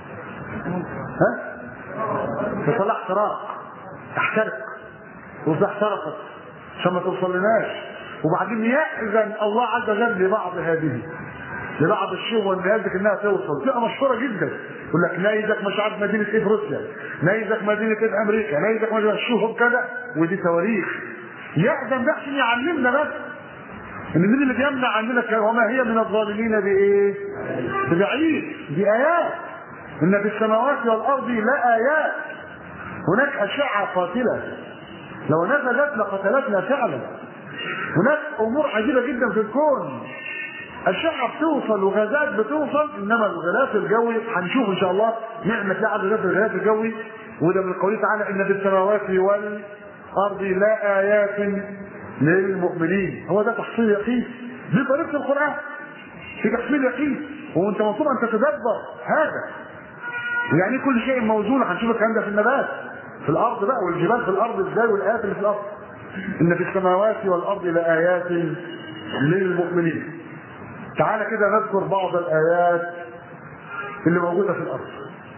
ها تصلح احتراق تحترق واذا احترقت عشان ما توصلناش وبعدين يأذن الله عز وجل لبعض هذه لبعض الشيء والنيازك انها توصل تبقى مشهوره جدا يقول لك نيزك مش عارف مدينه ايه في روسيا نيزك مدينه ايه في امريكا نيزك مدينه شوفوا كذا ودي تواريخ يأذن ده عشان يعلمنا بس ان مين اللي بيمنع عننا كده وما هي من الظالمين بايه؟ ببعيد دي ايات ان في السماوات والارض لا ايات هناك اشعه قاتله لو نزلت لقتلتنا فعلا هناك امور عجيبه جدا في الكون الشعة بتوصل وغازات بتوصل انما الغلاف الجوي هنشوف ان شاء الله نعمة لعب الغلاف الجوي وده من قوله تعالى ان في السماوات والارض لا ايات للمؤمنين هو ده تحصيل يقين دي طريقة القرآن في تحصيل يقين هو انت مطلوب ان تتدبر هذا يعني كل شيء موزون هنشوف الكلام ده في النبات في الارض بقى والجبال في الارض ازاي والايات اللي في الارض ان في السماوات والارض لايات للمؤمنين تعالى كده نذكر بعض الايات اللي موجوده في الارض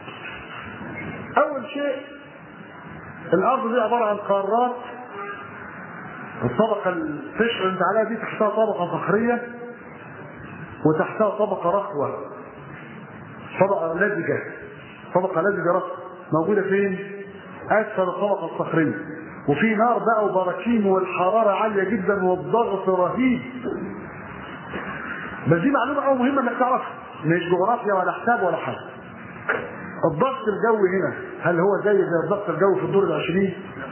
اول شيء الارض دي عباره عن قارات الطبقه القشر اللي انت عليها دي تحتها طبقه صخريه وتحتها طبقه رخوه طبقه لزجه طبقه لزجه رخوه موجوده فين؟ اسفل الطبقه الصخريه وفي نار بقى وبراكين والحراره عاليه جدا والضغط رهيب بس دي معلومه قوي مهمه انك تعرفها مش جغرافيا ولا حساب ولا حاجه الضغط الجوي هنا هل هو زي زي الضغط الجوي في الدور العشرين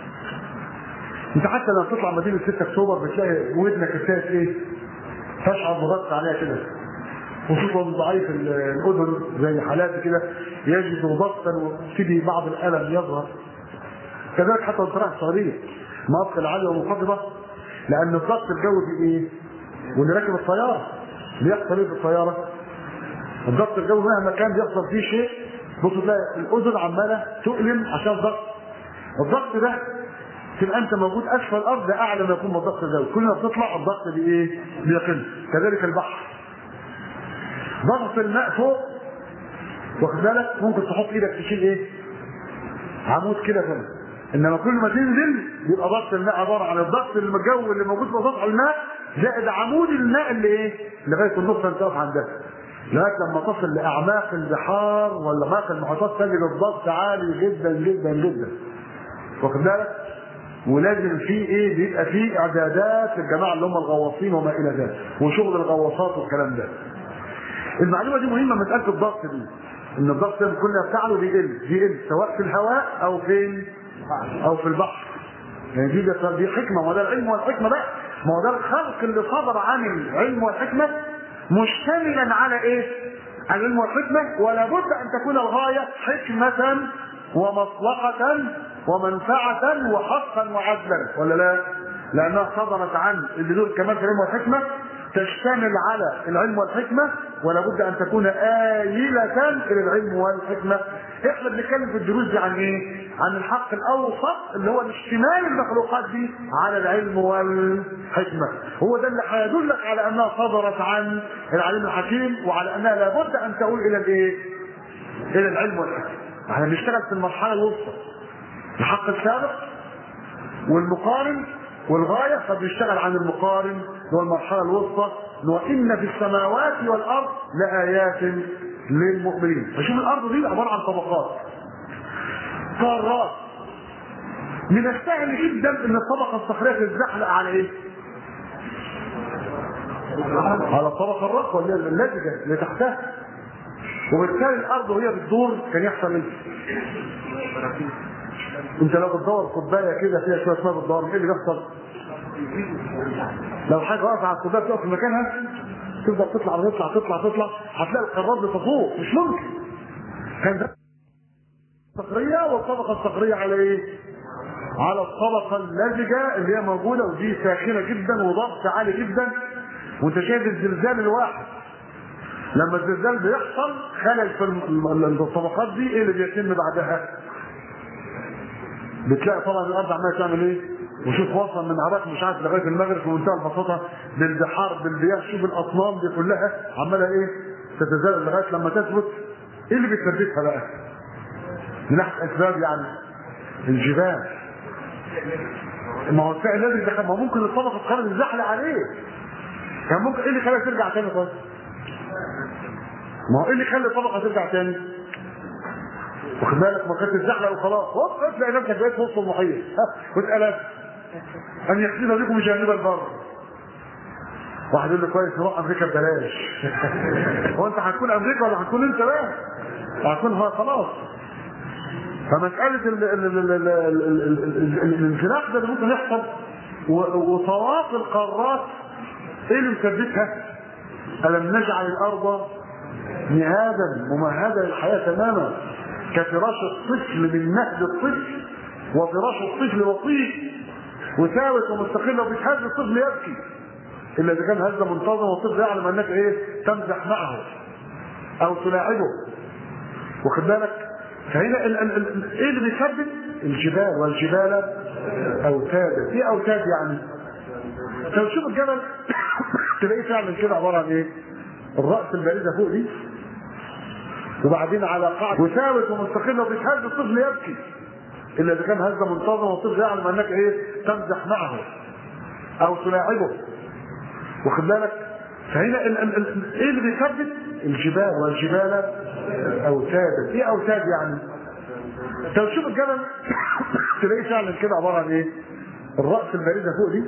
انت حتى لما تطلع مدينه 6 اكتوبر بتلاقي ودنك ابتدت ايه تشعر بضغط عليها كده خصوصا ضعيف الاذن زي حالاتي كده يجد ضغطا ويبتدي بعض الالم يظهر كذلك حتى وانت رايح السعوديه مناطق العاليه ومنخفضه لان الضغط الجوي بايه؟ واللي راكب الطياره بيحصل ايه في الطياره؟ الضغط الجوي مهما كان بيحصل فيه شيء بص تلاقي الاذن عماله تؤلم عشان الضغط الضغط ده تبقى انت موجود اسفل الارض ده اعلى ما يكون من الضغط الجوي كل ما بتطلع الضغط بايه؟ بيقل كذلك البحر ضغط الماء فوق واخد بالك ممكن تحط ايدك تشيل ايه؟ عمود كده كده انما كل ما تنزل يبقى ضغط الماء عباره عن الضغط الجوي اللي موجود في سطح الماء زائد عمود الماء اللي ايه؟ لغايه النقطه اللي تقف عندها لغايه لما تصل لاعماق البحار ولا اعماق المحيطات تجد الضغط عالي جدا جدا جدا واخد بالك؟ ولازم في ايه بيبقى في اعدادات للجماعه اللي هم الغواصين وما الى ذلك وشغل الغواصات والكلام ده. المعلومه دي مهمه مساله الضغط دي ان الضغط ده كل ما بتاعله بيقل بيقل سواء في الهواء او فين او في البحر يعني دي ده دي حكمه ما ده العلم والحكمه بقى ما هو ده الخلق اللي صدر عن العلم والحكمه مشتملا على ايه؟ على العلم والحكمه ولا بد ان تكون الغايه حكمه ومصلحه ومنفعه وحقا وعدلا ولا لا؟ لانها صدرت عن اللي دول كمان في العلم والحكمه تشتمل على العلم والحكمة ولا بد أن تكون آيلة إلى العلم والحكمة إحنا بنتكلم في الدروس دي عن إيه؟ عن الحق الأوسط اللي هو اشتمال المخلوقات دي على العلم والحكمة هو ده اللي هيدلك على أنها صدرت عن العلم الحكيم وعلى أنها لابد أن تؤول إلى الإيه؟ إلى العلم والحكمة احنا بنشتغل في المرحلة الوسطى الحق السابق والمقارن والغاية فبيشتغل عن المقارن هو المرحلة الوسطى وإن في السماوات والأرض لآيات للمؤمنين فشوف الأرض دي عبارة عن طبقات قارات من السهل جدا ان الطبقة الصخرية تتزحلق على ايه؟ على الطبقة الرقوة اللي هي اللزجة اللي تحتها وبالتالي الأرض وهي بتدور كان يحصل ايه؟ انت لو بتدور كوبايه كده فيها شويه ميه بتدور ايه اللي بيحصل؟ لو حاجه واقفه على الكوبايه تقف في مكانها تفضل تطلع تطلع تطلع تطلع هتلاقي القارات بتفوق مش ممكن كان ده الصخريه والطبقه الصخريه على ايه؟ على الطبقه اللزجه اللي هي موجوده ودي ساخنه جدا وضغط عالي جدا وانت شايف الزلزال الواحد لما الزلزال بيحصل خلل في الطبقات دي ايه اللي بيتم بعدها؟ بتلاقي طبعا الارض عماله تعمل ايه؟ وشوف وصل من عراق مش عارف لغايه المغرب في منتهى البساطه بالبحار بالمياه شوف الاصنام دي كلها عماله ايه؟ تتزلزل لغايه لما تثبت ايه اللي بتثبتها بقى؟ من ناحيه اسباب يعني الجبال ما هو الفعل الذي دخل ما ممكن الطبقه تخرج الزحل عليه كان ممكن ايه اللي خلاها ترجع تاني طيب؟ ما هو ايه اللي خلى الطبقه ترجع تاني؟ واخد بالك ما كانت تزحلق وخلاص هوب تلاقي نفسك بقيت في وسط المحيط واتقلبت ان يحسن بكم جانب البر واحد يقول لي كويس نروح امريكا ببلاش هو انت هتكون امريكا ولا هتكون انت بقى؟ هتكون خلاص فمسألة ال- ال- ال- ال- ال- ال- ال- ال- الانزلاق ده اللي ممكن يحصل و- وطواف القارات ايه اللي مثبتها؟ ألم نجعل الأرض مهادا ممهدا للحياة تماما كفراش الطفل من مهد الطفل وفراش الطفل وطيء وثابت ومستقل وبيتهز الطفل يبكي إلا إذا كان هزة منتظم والطفل يعلم أنك إيه تمزح معه أو تلاعبه واخد بالك فهنا ال ال ال ايه اللي بيثبت الجبال والجبال اوتادا ايه اوتاد يعني لو تشوف الجبل تلاقيه فعلا كده عباره عن ايه الراس البارزه فوق دي وبعدين على قاعده وثابت ومستقل وبيتهز الطفل يبكي الا اذا كان هزه منتظمه والطفل يعلم انك ايه تمزح معه او تلاعبه واخد بالك فهنا ال ال ال ايه اللي بيثبت الجبال والجبال اوتاد ايه اوتاد يعني لو تشوف الجبل تلاقيه فعلا كده عباره عن ايه الراس البارزه فوق دي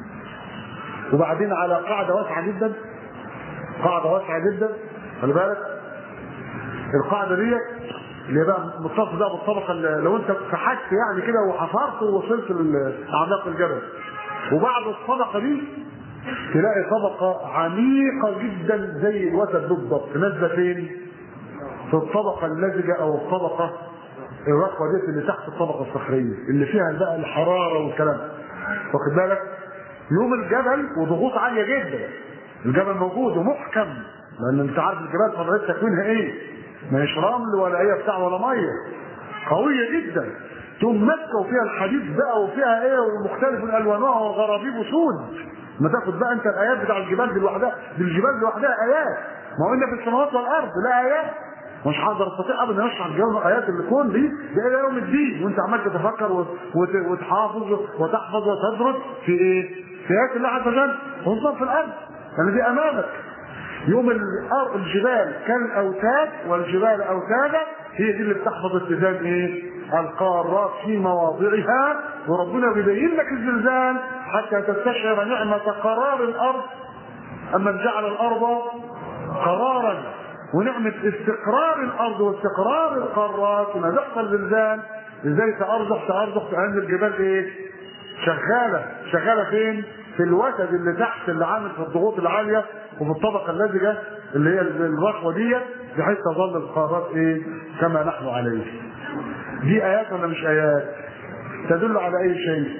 وبعدين على قاعده واسعه جدا قاعده واسعه جدا خلي بالك القاعده دي اللي هي بقى متصل بقى بالطبقه اللي لو انت كحكت يعني كده وحفرت ووصلت لاعماق الجبل وبعد الطبقه دي تلاقي طبقه عميقه جدا زي الوتد بالضبط نازله فين؟ في الطبقه اللزجه او الطبقه الرقوه ديت اللي تحت الطبقه الصخريه اللي فيها بقى الحراره والكلام واخد بالك؟ يوم الجبل وضغوط عاليه جدا الجبل موجود ومحكم لان انت عارف الجبال طبيعه تكوينها ايه؟ ما هيش رمل ولا هي بتاع ولا ميه قويه جدا تقوم ماسكه وفيها الحديد بقى وفيها ايه ومختلف الوانها وغرابيب وسود ما تاخد بقى انت الايات بتاع الجبال دي لوحدها دي الجبال دي لوحدها ايات ما هو ان في السماوات والارض لا ايات مش هقدر استطيع ابدا اشرح الجو ايات الكون دي ده الى يوم الدين وانت عمال تتفكر وت- وت- وتحافظ وتحفظ وتدرس في ايه؟ في ايات الله عز وجل وانظر في الارض لان دي امامك يوم الأر- الجبال كالاوتاد والجبال اوتادا هي دي اللي بتحفظ اتزان ايه؟ القارات في مواضعها وربنا بيبين لك الزلزال حتى تستشعر نعمة قرار الأرض أما جعل الأرض قرارا ونعمة استقرار الأرض واستقرار القارات لما بيحصل زلزال ازاي تأرجح تأرجح تأمن الجبال ايه؟ شغالة شغالة فين؟ في الوتد اللي تحت اللي عامل في الضغوط العالية وفي الطبقة اللزجة اللي هي الرخوة دي بحيث تظل القارات ايه؟ كما نحن عليه. دي آيات ولا مش آيات؟ تدل على أي شيء؟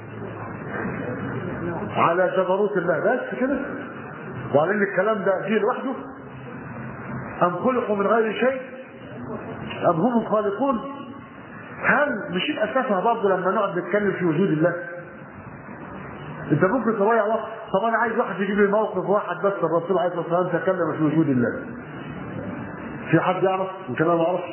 على جبروت الله بس كده وعلى ان الكلام ده جه لوحده ام خلقوا من غير شيء ام هم الخالقون هل مش يبقى تافه برضه لما نقعد نتكلم في وجود الله انت ممكن تضيع وقت طب انا عايز واحد يجيب لي موقف واحد بس الرسول عليه الصلاه والسلام تكلم في وجود الله في حد يعرف يمكن انا ما اعرفش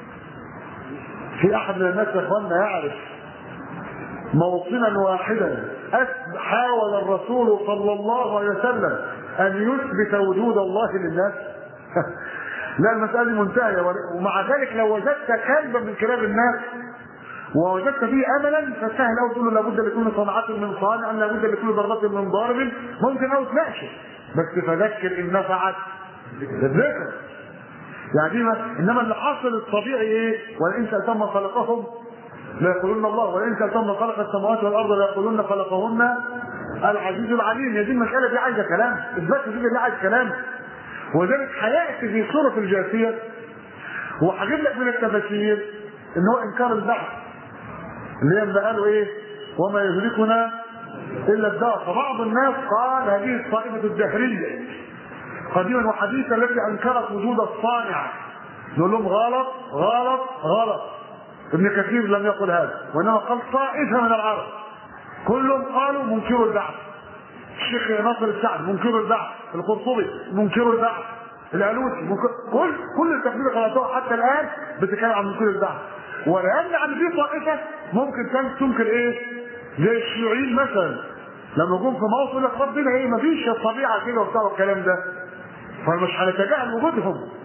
في احد من الناس يا اخواننا يعرف موطنا واحدا أث- حاول الرسول صلى الله عليه وسلم ان يثبت وجود الله للناس لا المسألة دي منتهية ومع ذلك لو وجدت كلبا من كلاب الناس ووجدت فيه املا فسهل قوي تقول له لابد لكل صنعة من صانع لابد لكل ضربة من ضارب ممكن قوي تناقشه بس فذكر ان نفعت الذكر يعني دي ما- انما اللي حاصل الطبيعي ايه؟ ولئن سالتم من خلقهم ليقولون الله ولئن سالتم من خلق السماوات والارض ليقولون خلقهن العزيز العليم هي دي المساله دي عايزه كلام اثبات دي دي عايز كلام وذلك هياتي في سوره الجاثيه وهجيب لك من التفاسير ان هو انكار البعث اللي هي اللي قالوا ايه وما يدركنا الا الدهر فبعض الناس قال هذه الطائفه الدهريه قديما وحديثا التي انكرت وجود الصانع نقول لهم غلط غلط غلط ابن كثير لم يقل هذا وانما قال طائفه من العرب كلهم قالوا منكر البعث الشيخ ناصر السعد منكر البعث القرطبي منكر البعث الالوسي منكر كل كل التفسير اللي قراتوها حتى الان بتتكلم عن منكر البعث ولان عن في طائفه ممكن كانت تنكر ايه؟ زي الشيوعيين مثلا لما جم في موطن يقول لك ربنا ايه مفيش الطبيعه كده وبتاع الكلام ده فمش هنتجاهل وجودهم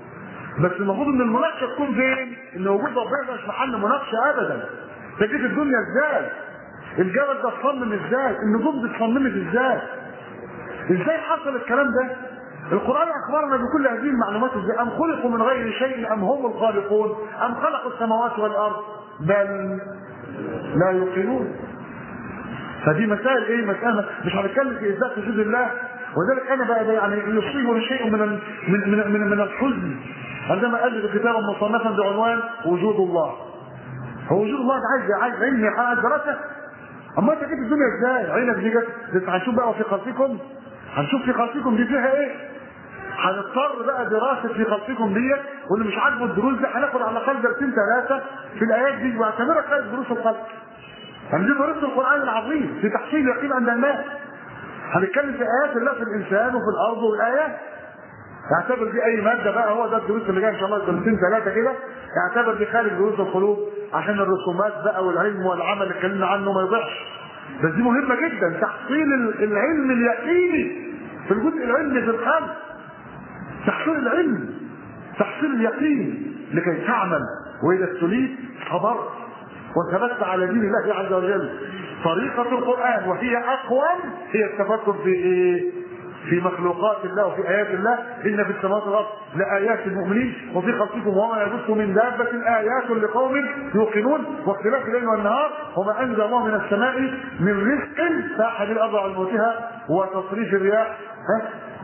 بس المفروض ان المناقشه تكون فين؟ ان وجود ربنا مش محل مناقشه ابدا. تجد الدنيا ازاي؟ الجبل ده اتصمم ازاي؟ النجوم دي اتصممت ازاي؟ ازاي حصل الكلام ده؟ القرآن أخبرنا بكل هذه المعلومات ازاي؟ أم خلقوا من غير شيء أم هم الخالقون؟ أم خلقوا السماوات والأرض؟ بل لا يوقنون. فدي مسائل ايه؟ مسألة مش هنتكلم في إثبات وجود الله ولذلك أنا بقى يعني يصيبني شيء من ال- من من من, من الحزن عندما أجد كتابا مصنفا بعنوان وجود الله. هو وجود الله ده عايز عايز علم عايز دراسة اما انت جيت الدنيا ازاي؟ عينك دي جت لسه هنشوف بقى في خلقكم هنشوف في خلقكم دي فيها ايه؟ هنضطر بقى دراسه في خلقكم ديت واللي مش عاجبه الدروس دي هناخد على الاقل درسين ثلاثه في الايات دي واعتبرها خارج دروس الخلق. هنجيب دروس القران العظيم في تحصيل يقين عند الناس. هنتكلم في ايات الله في الانسان وفي الارض والايات. اعتبر دي اي ماده بقى هو ده الدروس اللي جايه ان شاء الله درسين ثلاثه كده اعتبر دي خارج دروس القلوب عشان الرسومات بقى والعلم والعمل اللي اتكلمنا عنه ما يضيعش بس دي مهمه جدا تحصيل ال- العلم اليقيني في الجزء العلمي في الخلق تحصيل العلم تحصيل اليقين لكي تعمل واذا ابتليت صبرت وثبت على دين الله عز وجل طريقة القرآن وهي أقوم هي التفكر في إيه؟ في مخلوقات الله وفي آيات الله إن في السماوات والأرض لآيات المؤمنين وفي خلقكم وما يبث من دابة آيات لقوم يوقنون واختلاف الليل والنهار وما أنزل الله من السماء من رزق فأحد الأرض عن موتها وتصريف الرياح ها؟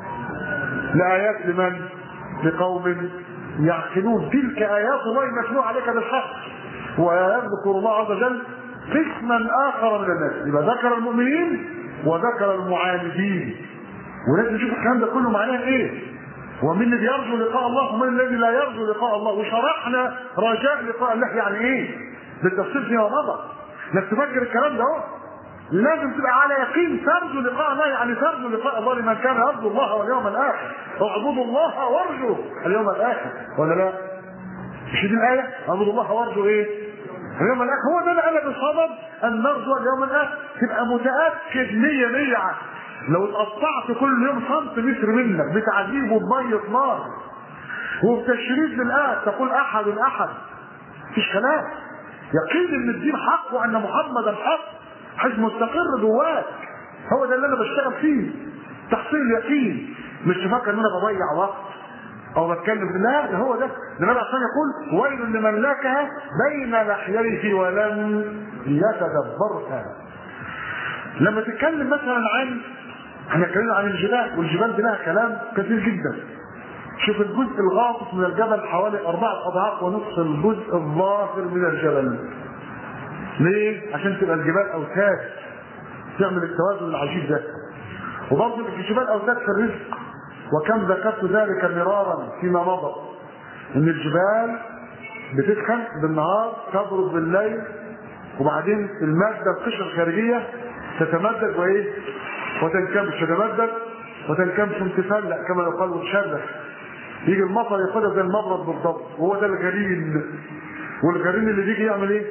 لآيات لمن؟ لقوم يعقلون تلك آيات الله متلوة عليك بالحق ويذكر الله عز وجل قسما آخر من الناس يبقى ذكر المؤمنين وذكر المعاندين ولازم نشوف الكلام ده كله معناه ايه ومن الذي يرجو لقاء الله ومن الذي لا يرجو لقاء الله وشرحنا رجاء لقاء الله يعني ايه بالتفصيل فيما مضى انك تفكر الكلام ده اهو لازم تبقى على يقين ترجو لقاء الله يعني ترجو لقاء الله لمن كان يرجو الله واليوم الاخر اعبدوا الله وارجوا اليوم الاخر ولا لا؟ مش دي الايه؟ اعبدوا الله وارجوا ايه؟ اليوم الاخر هو ده اللي قال بالصدد ان نرجو اليوم الاخر تبقى متاكد 100 100 لو اتقطعت كل يوم سنتيمتر منك بتعذيب وبميه نار وبتشريف للآب تقول احد احد مفيش كلام يقين ان الدين حق وان محمدا حق حيث مستقر جواك هو ده اللي انا بشتغل فيه تحصيل يقين مش تفكر ان انا بضيع وقت او بتكلم لا ده هو ده النبي عشان يقول ويل لمن لكها بين لحييه ولم يتدبرها لما تتكلم مثلا عن احنا اتكلمنا عن الجبال والجبال دي لها كلام كثير جدا شوف الجزء الغاطس من الجبل حوالي أربعة أضعاف ونصف الجزء الظاهر من الجبل ليه؟ عشان تبقى الجبال أوتاد تعمل التوازن العجيب ده وبرضه الجبال أوتاد في الرزق وكم ذكرت ذلك مرارا فيما مضى ان الجبال بتسخن بالنهار تبرد بالليل وبعدين المادة القشرة الخارجية تتمدد وايه؟ وتنكمش تتمدد وتنكمش وتفلق كما يقال وتشرخ يجي المطر ياخدها زي المبرد بالضبط وهو ده الغريم والغريم اللي بيجي يعمل ايه؟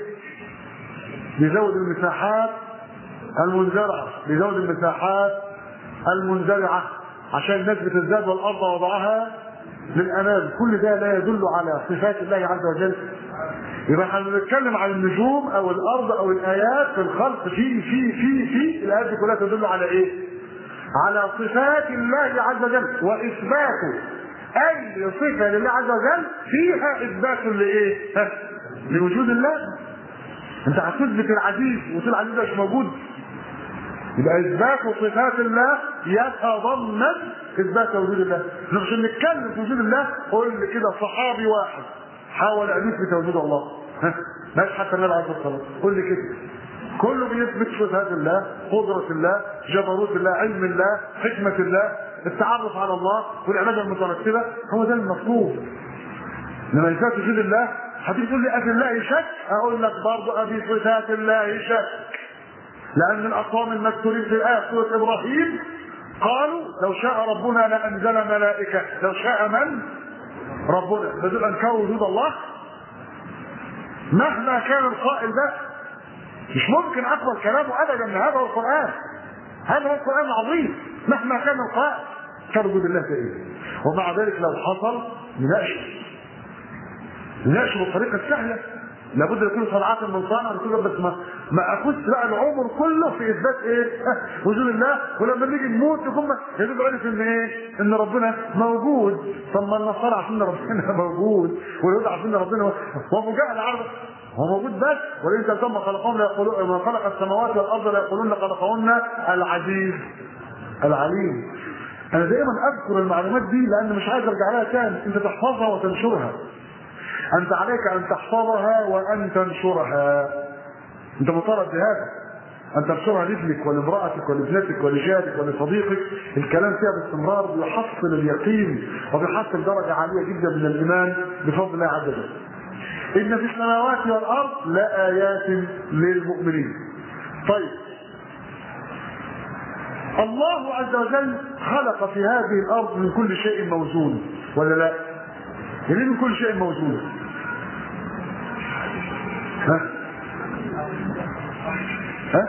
بيزود المساحات المنزرعة بيزود المساحات المنزرعة عشان الناس بتزداد والارض وضعها للامام كل ده لا يدل على صفات الله عز وجل يبقى احنا بنتكلم عن النجوم او الارض او الايات في الخلق في في في في الايات دي كلها تدل على ايه؟ على صفات الله عز وجل واثبات اي صفه لله عز وجل فيها اثبات لايه؟ ها؟ لوجود الله انت هتثبت العزيز وتقول العزيز ده مش موجود يبقى اثبات صفات الله يتضمن اثبات وجود الله عشان نتكلم في وجود الله قول لي كده صحابي واحد حاول ان يثبت وجود الله ها مش حتى النبي عليه الصلاه والسلام قول لي كده كله بيثبت صفات الله قدرة الله جبروت الله علم الله حكمة الله التعرف على الله والعبادة المترتبة هو ده المطلوب لما يثبت وجود الله هتيجي تقول لي أفي الله شك أقول لك برضه أفي صفات الله شك لأن الأقوام المذكورين في الآية سورة إبراهيم قالوا لو شاء ربنا لأنزل ملائكة لو شاء من؟ ربنا بدون أنكروا وجود الله مهما كان القائل ده مش ممكن أقبل كلامه أبدا من هذا هو القرآن هذا هو القرآن العظيم مهما كان القائل كان وجود الله في إيه ومع ذلك لو حصل يناقش نعيش بالطريقه السهله لابد يكون صنعات من صانع كده بس ما ما اخدش بقى العمر كله في اثبات ايه؟ وجود الله ولما نيجي نموت يكون يجب عرف ان ايه؟ ان ربنا موجود طب ما النصارى عارفين ان ربنا موجود واليهود عارفين ان ربنا هو جهل عارف هو موجود بس ولئن سالتهم ما خلقهم ليقولون ما خلق السماوات والارض ليقولون خلقهن العزيز العليم انا دائما اذكر المعلومات دي لان مش عايز ارجع لها تاني انت تحفظها وتنشرها انت عليك ان تحفظها وان تنشرها انت مطالب بهذا ان تنشرها لابنك ولامراتك ولابنتك ولجارك ولصديقك الكلام فيها باستمرار بيحصل اليقين وبيحصل درجه عاليه جدا من الايمان بفضل الله عز وجل ان في السماوات والارض لايات للمؤمنين طيب الله عز وجل خلق في هذه الارض من كل شيء موزون ولا لا يعني من كل شيء موجود ها ها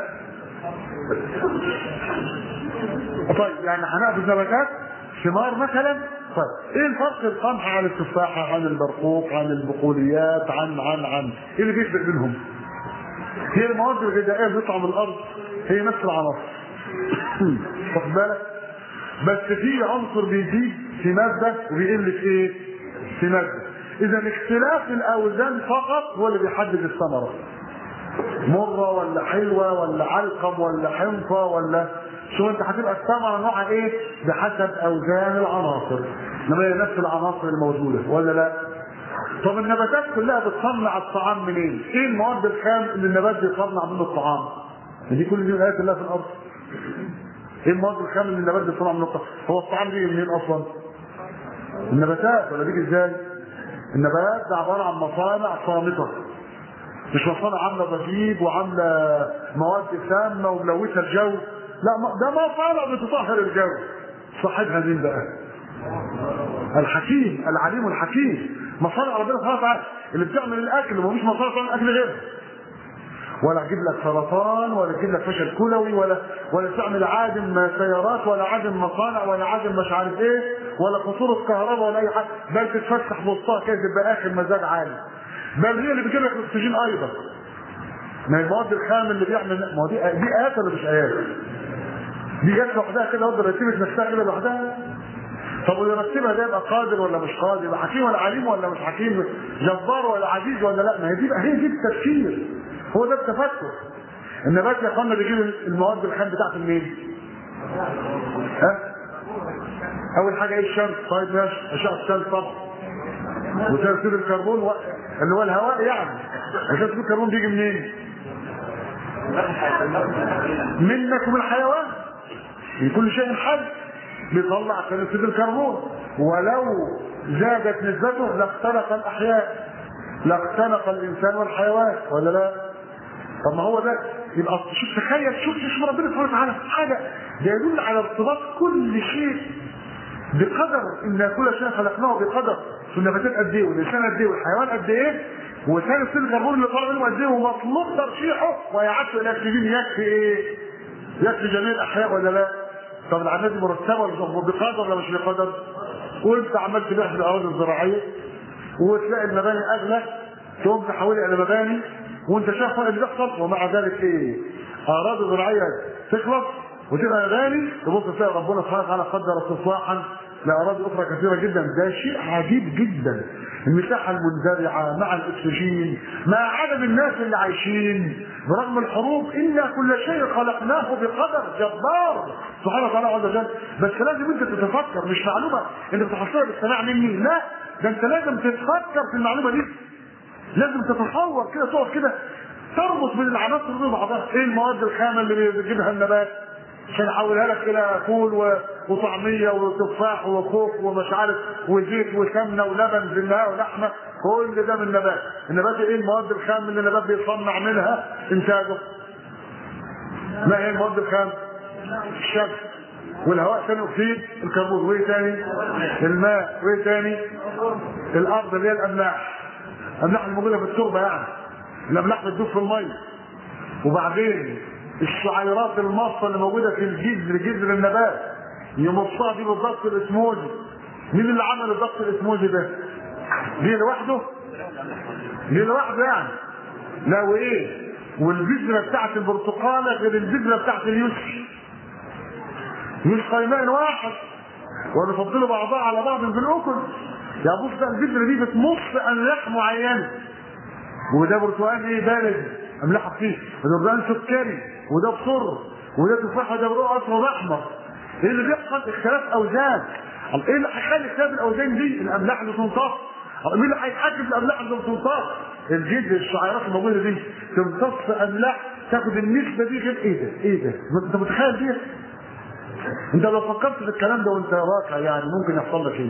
طيب يعني هناخذ نباتات ثمار مثلا طيب ايه الفرق القمح عن التفاحه عن البرقوق عن البقوليات عن عن عن ايه اللي بيفرق بينهم هي المواد الغذائيه اللي بتطلع من الارض هي نفس العناصر واخد بالك بس في عنصر بيزيد في ماده وبيقل في ايه في ماده اذا اختلاف الاوزان فقط هو اللي بيحدد الثمره مره ولا حلوه ولا علقم ولا حنطه ولا شو انت هتبقى الثمره نوعها ايه بحسب اوزان العناصر انما هي نفس العناصر الموجوده ولا لا طب النباتات كلها بتصنع الطعام منين ايه المواد الخام اللي النبات بيصنع منه الطعام دي كل دي الايات كلها في الارض ايه المواد الخام اللي النبات بيصنع منه الطعام هو الطعام بيجي منين اصلا النباتات ولا بيجي ازاي النبات ده عباره عن مصانع صامته مش مصانع عامله ضجيج وعامله مواد سامه وملوثه الجو لا ده مصانع بتطهر الجو صاحبها مين بقى الحكيم العليم الحكيم مصانع ربنا سبحانه وتعالى اللي بتعمل الاكل ومفيش مصانع تعمل اكل غيرها ولا تجيب لك سرطان ولا تجيب لك فشل كلوي ولا ولا تعمل عادم سيارات ولا عادم مصانع ولا عادم مش عارف ايه ولا خطوره كهرباء ولا اي حاجه بل تتفسح في وسطها كده تبقى اخر مزاج عالي بل هي اللي بتجيب لك الاكسجين ايضا ما هي المواد الخام اللي بيعمل ما هو دي دي ايات ولا مش ايات؟ دي جت لوحدها كده ولا رتبت نفسها كده لوحدها؟ طب واللي رتبها ده يبقى قادر ولا مش قادر؟ يبقى حكيم ولا عليم ولا مش حكيم؟ جبار ولا عزيز ولا لا؟ ما هي دي هي دي التفكير هو ده التفكر النبات يا اخوانا بيجيب المواد الخام بتاعته منين؟ ها؟ اول حاجه ايه الشمس؟ طيب ماشي اشعه الشمس طبعا وثاني اكسيد الكربون و... اللي هو الهواء يعني ثاني اكسيد الكربون بيجي منين؟ منك ومن الحيوان من كل شيء حي بيطلع ثاني اكسيد الكربون ولو زادت نسبته لاختلق الاحياء لاختنق الانسان والحيوان ولا لا؟ طب ما هو ده يبقى شوف تخيل شوف شوف ربنا سبحانه وتعالى حاجه ده يدل على ارتباط كل شيء بقدر ان كل شيء خلقناه بقدر في النباتات قد ايه والانسان قد ايه والحيوان قد ايه وثاني اكسيد الكربون اللي طالع منه قد ايه ومطلوب ترشيحه ويعد الى الاكسجين يكفي ايه؟ يكفي جميع الاحياء ولا لا؟ طب العمليه دي مرتبه ولا بقدر ولا مش بقدر؟ وانت عمال تبيع في الاراضي الزراعيه وتلاقي المباني اغلى تقوم تحولي الى مباني وانت شايف اللي بيحصل ومع ذلك ايه؟ اراضي زراعيه تخلص وتبقى مباني تبص تلاقي ربنا سبحانه وتعالى قدر استصلاحا لاراضي اخرى كثيره جدا ده شيء عجيب جدا المساحه المنزرعه مع الاكسجين مع عدد الناس اللي عايشين برغم الحروب انا كل شيء خلقناه بقدر جبار سبحانه وتعالى عز وجل بس لازم انت تتفكر مش معلومه انت بتحصلها بالسماع مني لا ده انت لازم تتفكر في المعلومه دي لازم تتصور كده تقف كده تربط بين العناصر دي بعضها ايه المواد الخام اللي بيجيبها النبات عشان احولها لك الى فول و... وطعميه وتفاح وخوخ ومش عارف وزيت وسمنه ولبن زناء ولحمه كل ده من النبات النبات ايه المواد الخام اللي النبات بيصنع منها انتاجه ما هي المواد الخام الشمس والهواء ثاني اكسيد الكربون وايه تاني الماء وايه تاني الارض اللي هي الاملاح الاملاح الموجوده في التربه يعني الاملاح بتدوب في الميه وبعدين الشعيرات المصه اللي موجوده في الجذر جذر النبات يمصها دي بالضغط الاسموزي مين اللي عمل الضغط الاسموزي ده؟ دي لوحده؟ دي لوحده يعني لا وايه والبذره بتاعت البرتقاله غير البذره بتاعت اليوسف مش قيمان واحد ونفضل بعضها على بعض في الاكل يا بص ده البذره دي بتمص املاح معينه وده برتقال ايه بارد املاح فيه وده برتقال سكري وده بصر وده تفاح وده برتقال اصفر واحمر ايه اللي بيحصل اختلاف اوزان ايه اللي هيخلي اختلاف الاوزان دي الاملاح اللي تنطق مين اللي هيتحكم في الاملاح اللي بتنطق الجد الشعيرات الموجوده دي تمتص املاح تاخد النسبه دي غير ايه ده ايه ده انت متخيل دي انت لو فكرت في الكلام ده وانت راكع يعني ممكن يحصل لك ايه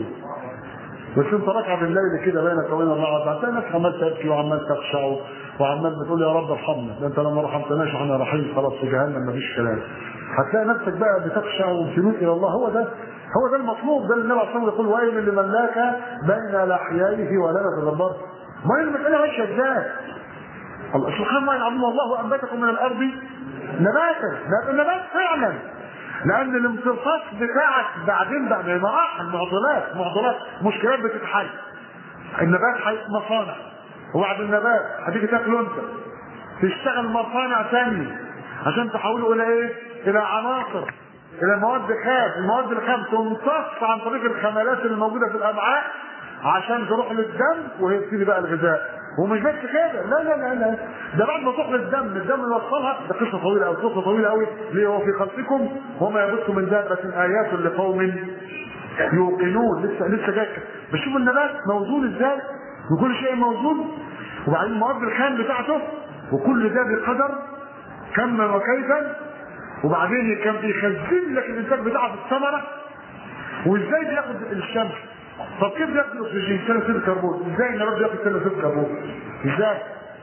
بس انت راكع بالليل كده بينك وبين الله عز وجل هتلاقي نفسك عمال تبكي وعمال تخشع وعمال بتقول يا رب ارحمنا ده انت لما رحمتناش احنا رايحين خلاص في جهنم مفيش كلام هتلاقي نفسك بقى بتخشع وتنوب الى الله هو ده هو ده المطلوب ده اللي النبي عليه الصلاه والسلام يقول ويل لمن لاك بين لحييه ولا يتدبر ما هي المساله ماشيه ازاي؟ الله سبحان الله العظيم والله انبتكم من الارض نباتا ده النبات فعلا لان الامتصاص بتاعك بعدين بقى مراحل معضلات معضلات مشكلات بتتحل النبات حي... مصانع وبعد النبات هتيجي تاكله انت تشتغل مصانع ثانيه عشان تحوله الى ايه؟ الى عناصر الى مواد خام المواد الخام تمتص عن طريق الخملات اللي موجوده في الامعاء عشان تروح للدم ويبتدي بقى الغذاء ومش بس كده لا لا لا لا ده بعد ما تروح للدم الدم يوصلها ده قصه طويله قوي قصه طويله قوي ليه هو في خلقكم وما يبث من دابه ايات لقوم يوقنون لسه لسه جاي بشوف النبات موجود ازاي وكل شيء موجود وبعدين المواد الخام بتاعته وكل ده بقدر كما وكيفا وبعدين كان بيخزن لك الانتاج بتاعه في الثمره وازاي بياخد الشمس طب كيف بياخد الاكسجين ثاني اكسيد الكربون ازاي النبات بياخد ثاني اكسيد الكربون ازاي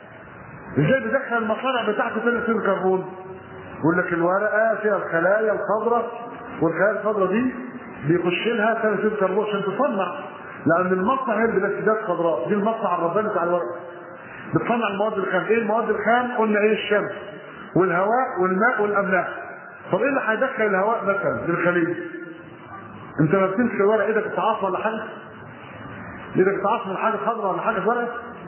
ازاي بيدخل المصانع بتاعته ثاني اكسيد الكربون يقول لك الورقه فيها الخلايا الخضراء والخلايا الخضراء دي بيخش لها ثاني اكسيد الكربون عشان تصنع لان المصنع هي البلاستيدات خضراء دي المصنع الرباني بتاع الورقه بتصنع المواد الخام ايه المواد الخام قلنا ايه الشمس والهواء والماء والاملاح طب ايه اللي هيدخل الهواء مثلا للخليج انت ما بتمسك الورق ايدك بتعاص ولا حاجه ايدك بتعاص من حاجه خضراء ولا حاجه في ورق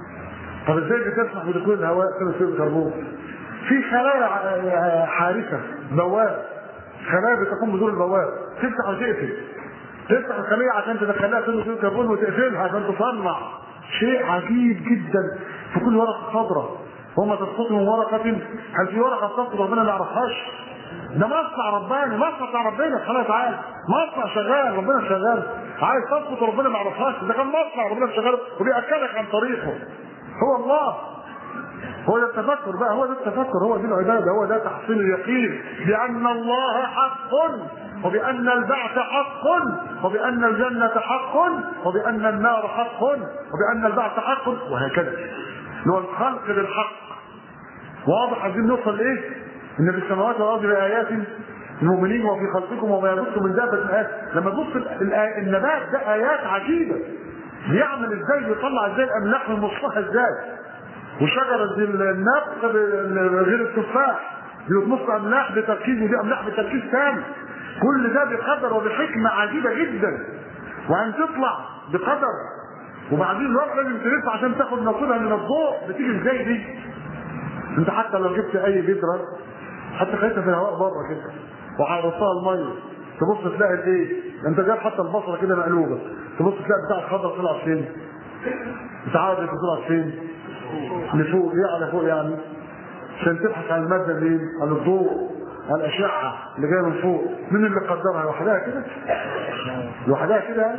طب ازاي بتسمح بدخول الهواء ثاني اكسيد الكربون في خلايا حارسه بواب خلايا بتقوم بدور البواب تفتح وتقفل تفتح الخليه عشان تدخلها ثاني اكسيد الكربون وتقفلها عشان تصنع شيء عجيب جدا في كل ورقه خضراء وما تسقط من ورقة هل في ورقة تسقط ربنا ما يعرفهاش؟ ده مصنع رباني مصنع بتاع ربنا سبحانه وتعالى مصنع شغال ربنا شغال عايز تسقط وربنا ما يعرفهاش ده كان مصنع ربنا شغال وبيأكلك عن طريقه هو الله هو ده التفكر بقى هو ده التفكر هو دي العباده هو ده تحصيل اليقين بان الله حق وبان البعث حق وبان الجنه حق وبان النار حق وبان البعث حق وهكذا اللي هو الخلق بالحق واضح عايزين نوصل لايه؟ ان في السماوات والارض لايات المؤمنين وفي خلقكم وما يبث من دابه ايات لما تبص النبات ده ايات عجيبه بيعمل ازاي بيطلع ازاي الاملاح من نصها ازاي وشجره النبق غير التفاح بيطمس املاح بتركيز ودي املاح بتركيز ثاني كل ده بقدر وبحكمه عجيبه جدا وان تطلع بقدر وبعدين الورق لازم تلف عشان تاخد نصيبها من الضوء بتيجي ازاي دي انت حتى لو جبت اي بذره حتى خليتها في الهواء بره كده وعرضتها الميه تبص تلاقي الايه انت جايب حتى البصره كده مقلوبه تبص تلاقي بتاع الخضر طلع فين انت عارف انت طلع فين لفوق ايه على فوق يعني عشان تبحث عن الماده اللي عن الضوء عن الاشعه اللي جايه من فوق مين اللي قدرها لوحدها كده لوحدها كده يعني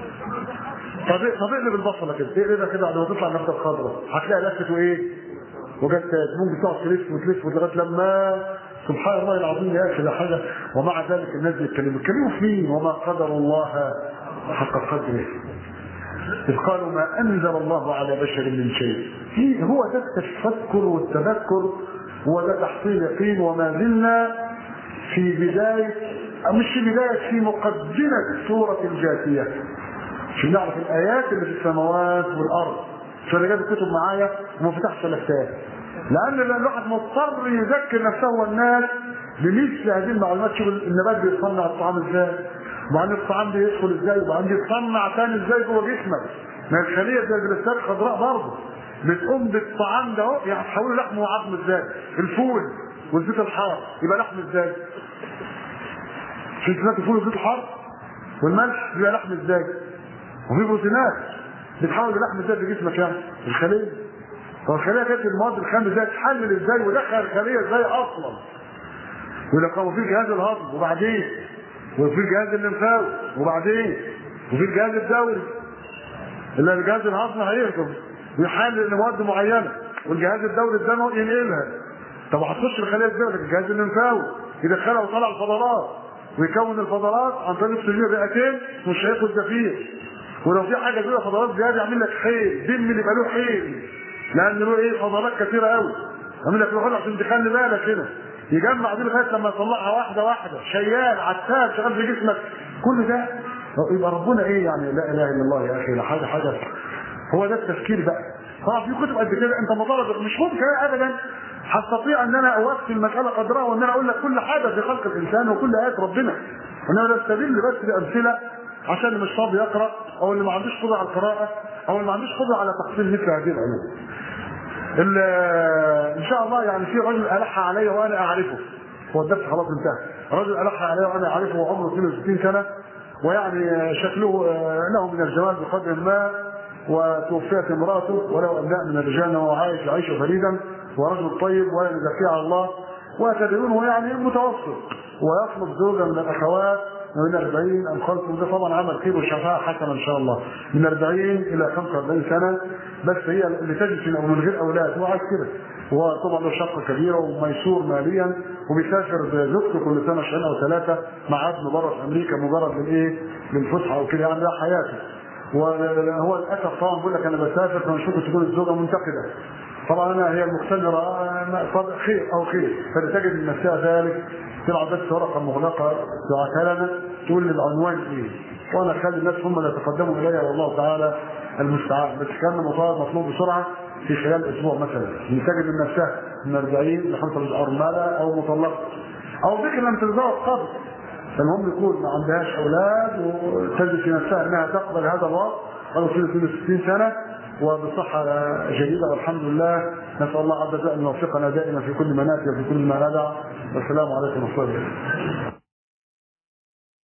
طب طب اقلب البصله كده اقلبها كده بعد ما تطلع النبته الخضراء هتلاقي لفت وايه وجت ممكن تقعد تلف وتلف لغايه لما سبحان الله العظيم يا اخي ده حاجه ومع ذلك الناس بيتكلموا بيتكلموا في مين وما قدر الله حق قدره إذ قالوا ما أنزل الله على بشر من شيء في هو ده التفكر والتذكر هو ده تحصيل يقين وما زلنا في بداية مش في بداية في مقدمة سورة الجاثية عشان نعرف الآيات اللي في السماوات والأرض عشان جاب الكتب معايا وما فتحش الأفتاح لأن الواحد مضطر يذكر نفسه والناس بمثل هذه المعلومات شوف النبات بيصنع الطعام ازاي وبعدين الطعام بيدخل ازاي وبعدين بيتصنع تاني ازاي جوه جسمك ما الخليه زي الجلسات خضراء برضه بتقوم بالطعام ده اهو يعني تحوله لحم وعظم ازاي الفول والزيت الحار يبقى لحم ازاي في سمات الفول والزيت الحار والملح يبقى لحم ازاي وفي بروتينات بتحول اللحم ازاي في جسمك يعني الخليه هو الخليه كانت المواد الخام ازاي تحلل ازاي ودخل الخليه ازاي اصلا ويقول لك هو في جهاز الهضم وبعدين وفي الجهاز الليمفاوي وبعدين وفي الجهاز الدوري الا الجهاز الهضمي هيهضم ويحلل مواد معينه والجهاز الدوري الدموي ينقلها طب هتخش الخليه ازاي لك الجهاز الليمفاوي يدخلها ويطلع الفضلات ويكون الفضلات عن طريق اكسجين الرئتين مش هياخد زفير ولو في حاجه زي فضلات زياده يعمل لك حيل دم اللي يبقى له حيل لان له ايه فضلات كثيره قوي يعمل لك له عشان تخلي بالك هنا يجمع دي لغايه لما يطلعها واحده واحده شيال عتاب شغال في جسمك كل ده يبقى ربنا ايه يعني لا اله الا الله يا اخي لا حاجه حاجه هو ده التفكير بقى طبعا في كتب قد كده انت مطالب مش ممكن ابدا هستطيع ان انا اوفي المساله قدرها وان انا اقول لك كل حاجه في خلق الانسان وكل ايات ربنا انما بستدل بس بامثله عشان اللي مش فاضي يقرا او اللي ما عندوش قدره على القراءه او اللي ما عندوش قدره على تحصيل مثل هذه العلوم. ان شاء الله يعني في رجل الح علي وانا اعرفه هو الدرس خلاص انتهى رجل الح علي وانا اعرفه وعمره 62 سنه ويعني شكله له من الجمال بقدر ما وتوفيت امراته وله ابناء من الرجال وهو عايش يعيش فريدا ورجل طيب ولا يزكي على الله وتدعونه يعني متوسط ويطلب زوجا من الاخوات من 40 ام 50 ده طبعا عمل خير وشفاعه حسنه ان شاء الله من 40 الى 45 سنه بس هي اللي تجد او من غير اولاد هو عايز كده هو طبعا له شقه كبيره وميسور ماليا وبيسافر بزوجته كل سنه شهرين او ثلاثه مع ابنه بره في امريكا مجرد للايه؟ للفسحه او كده يعني ده حياته وهو للاسف طبعا بيقول لك انا بسافر فمش ممكن تكون الزوجه منتقده طبعا انا هي المختبره خير او خير فتجد من نفسها ذلك تلعب بس ورقه مغلقه تبعتها لنا تقول لي العنوان ايه وانا اخلي الناس هم اللي يتقدموا الي والله تعالى المستعان بس كان مطالب مطلوب بسرعه في خلال اسبوع مثلا تجد من نفسها من 40 ل 45 ارمله او مطلقه او ذكر لم تتزوج قبل فالمهم يكون ما عندهاش اولاد وتجد في نفسها انها تقبل هذا الوضع قالوا في 60 سنه وبصحة جيدة والحمد لله نسأل الله عز وجل أن يوفقنا دائما في كل منافع وفي كل ما ندع والسلام عليكم ورحمة الله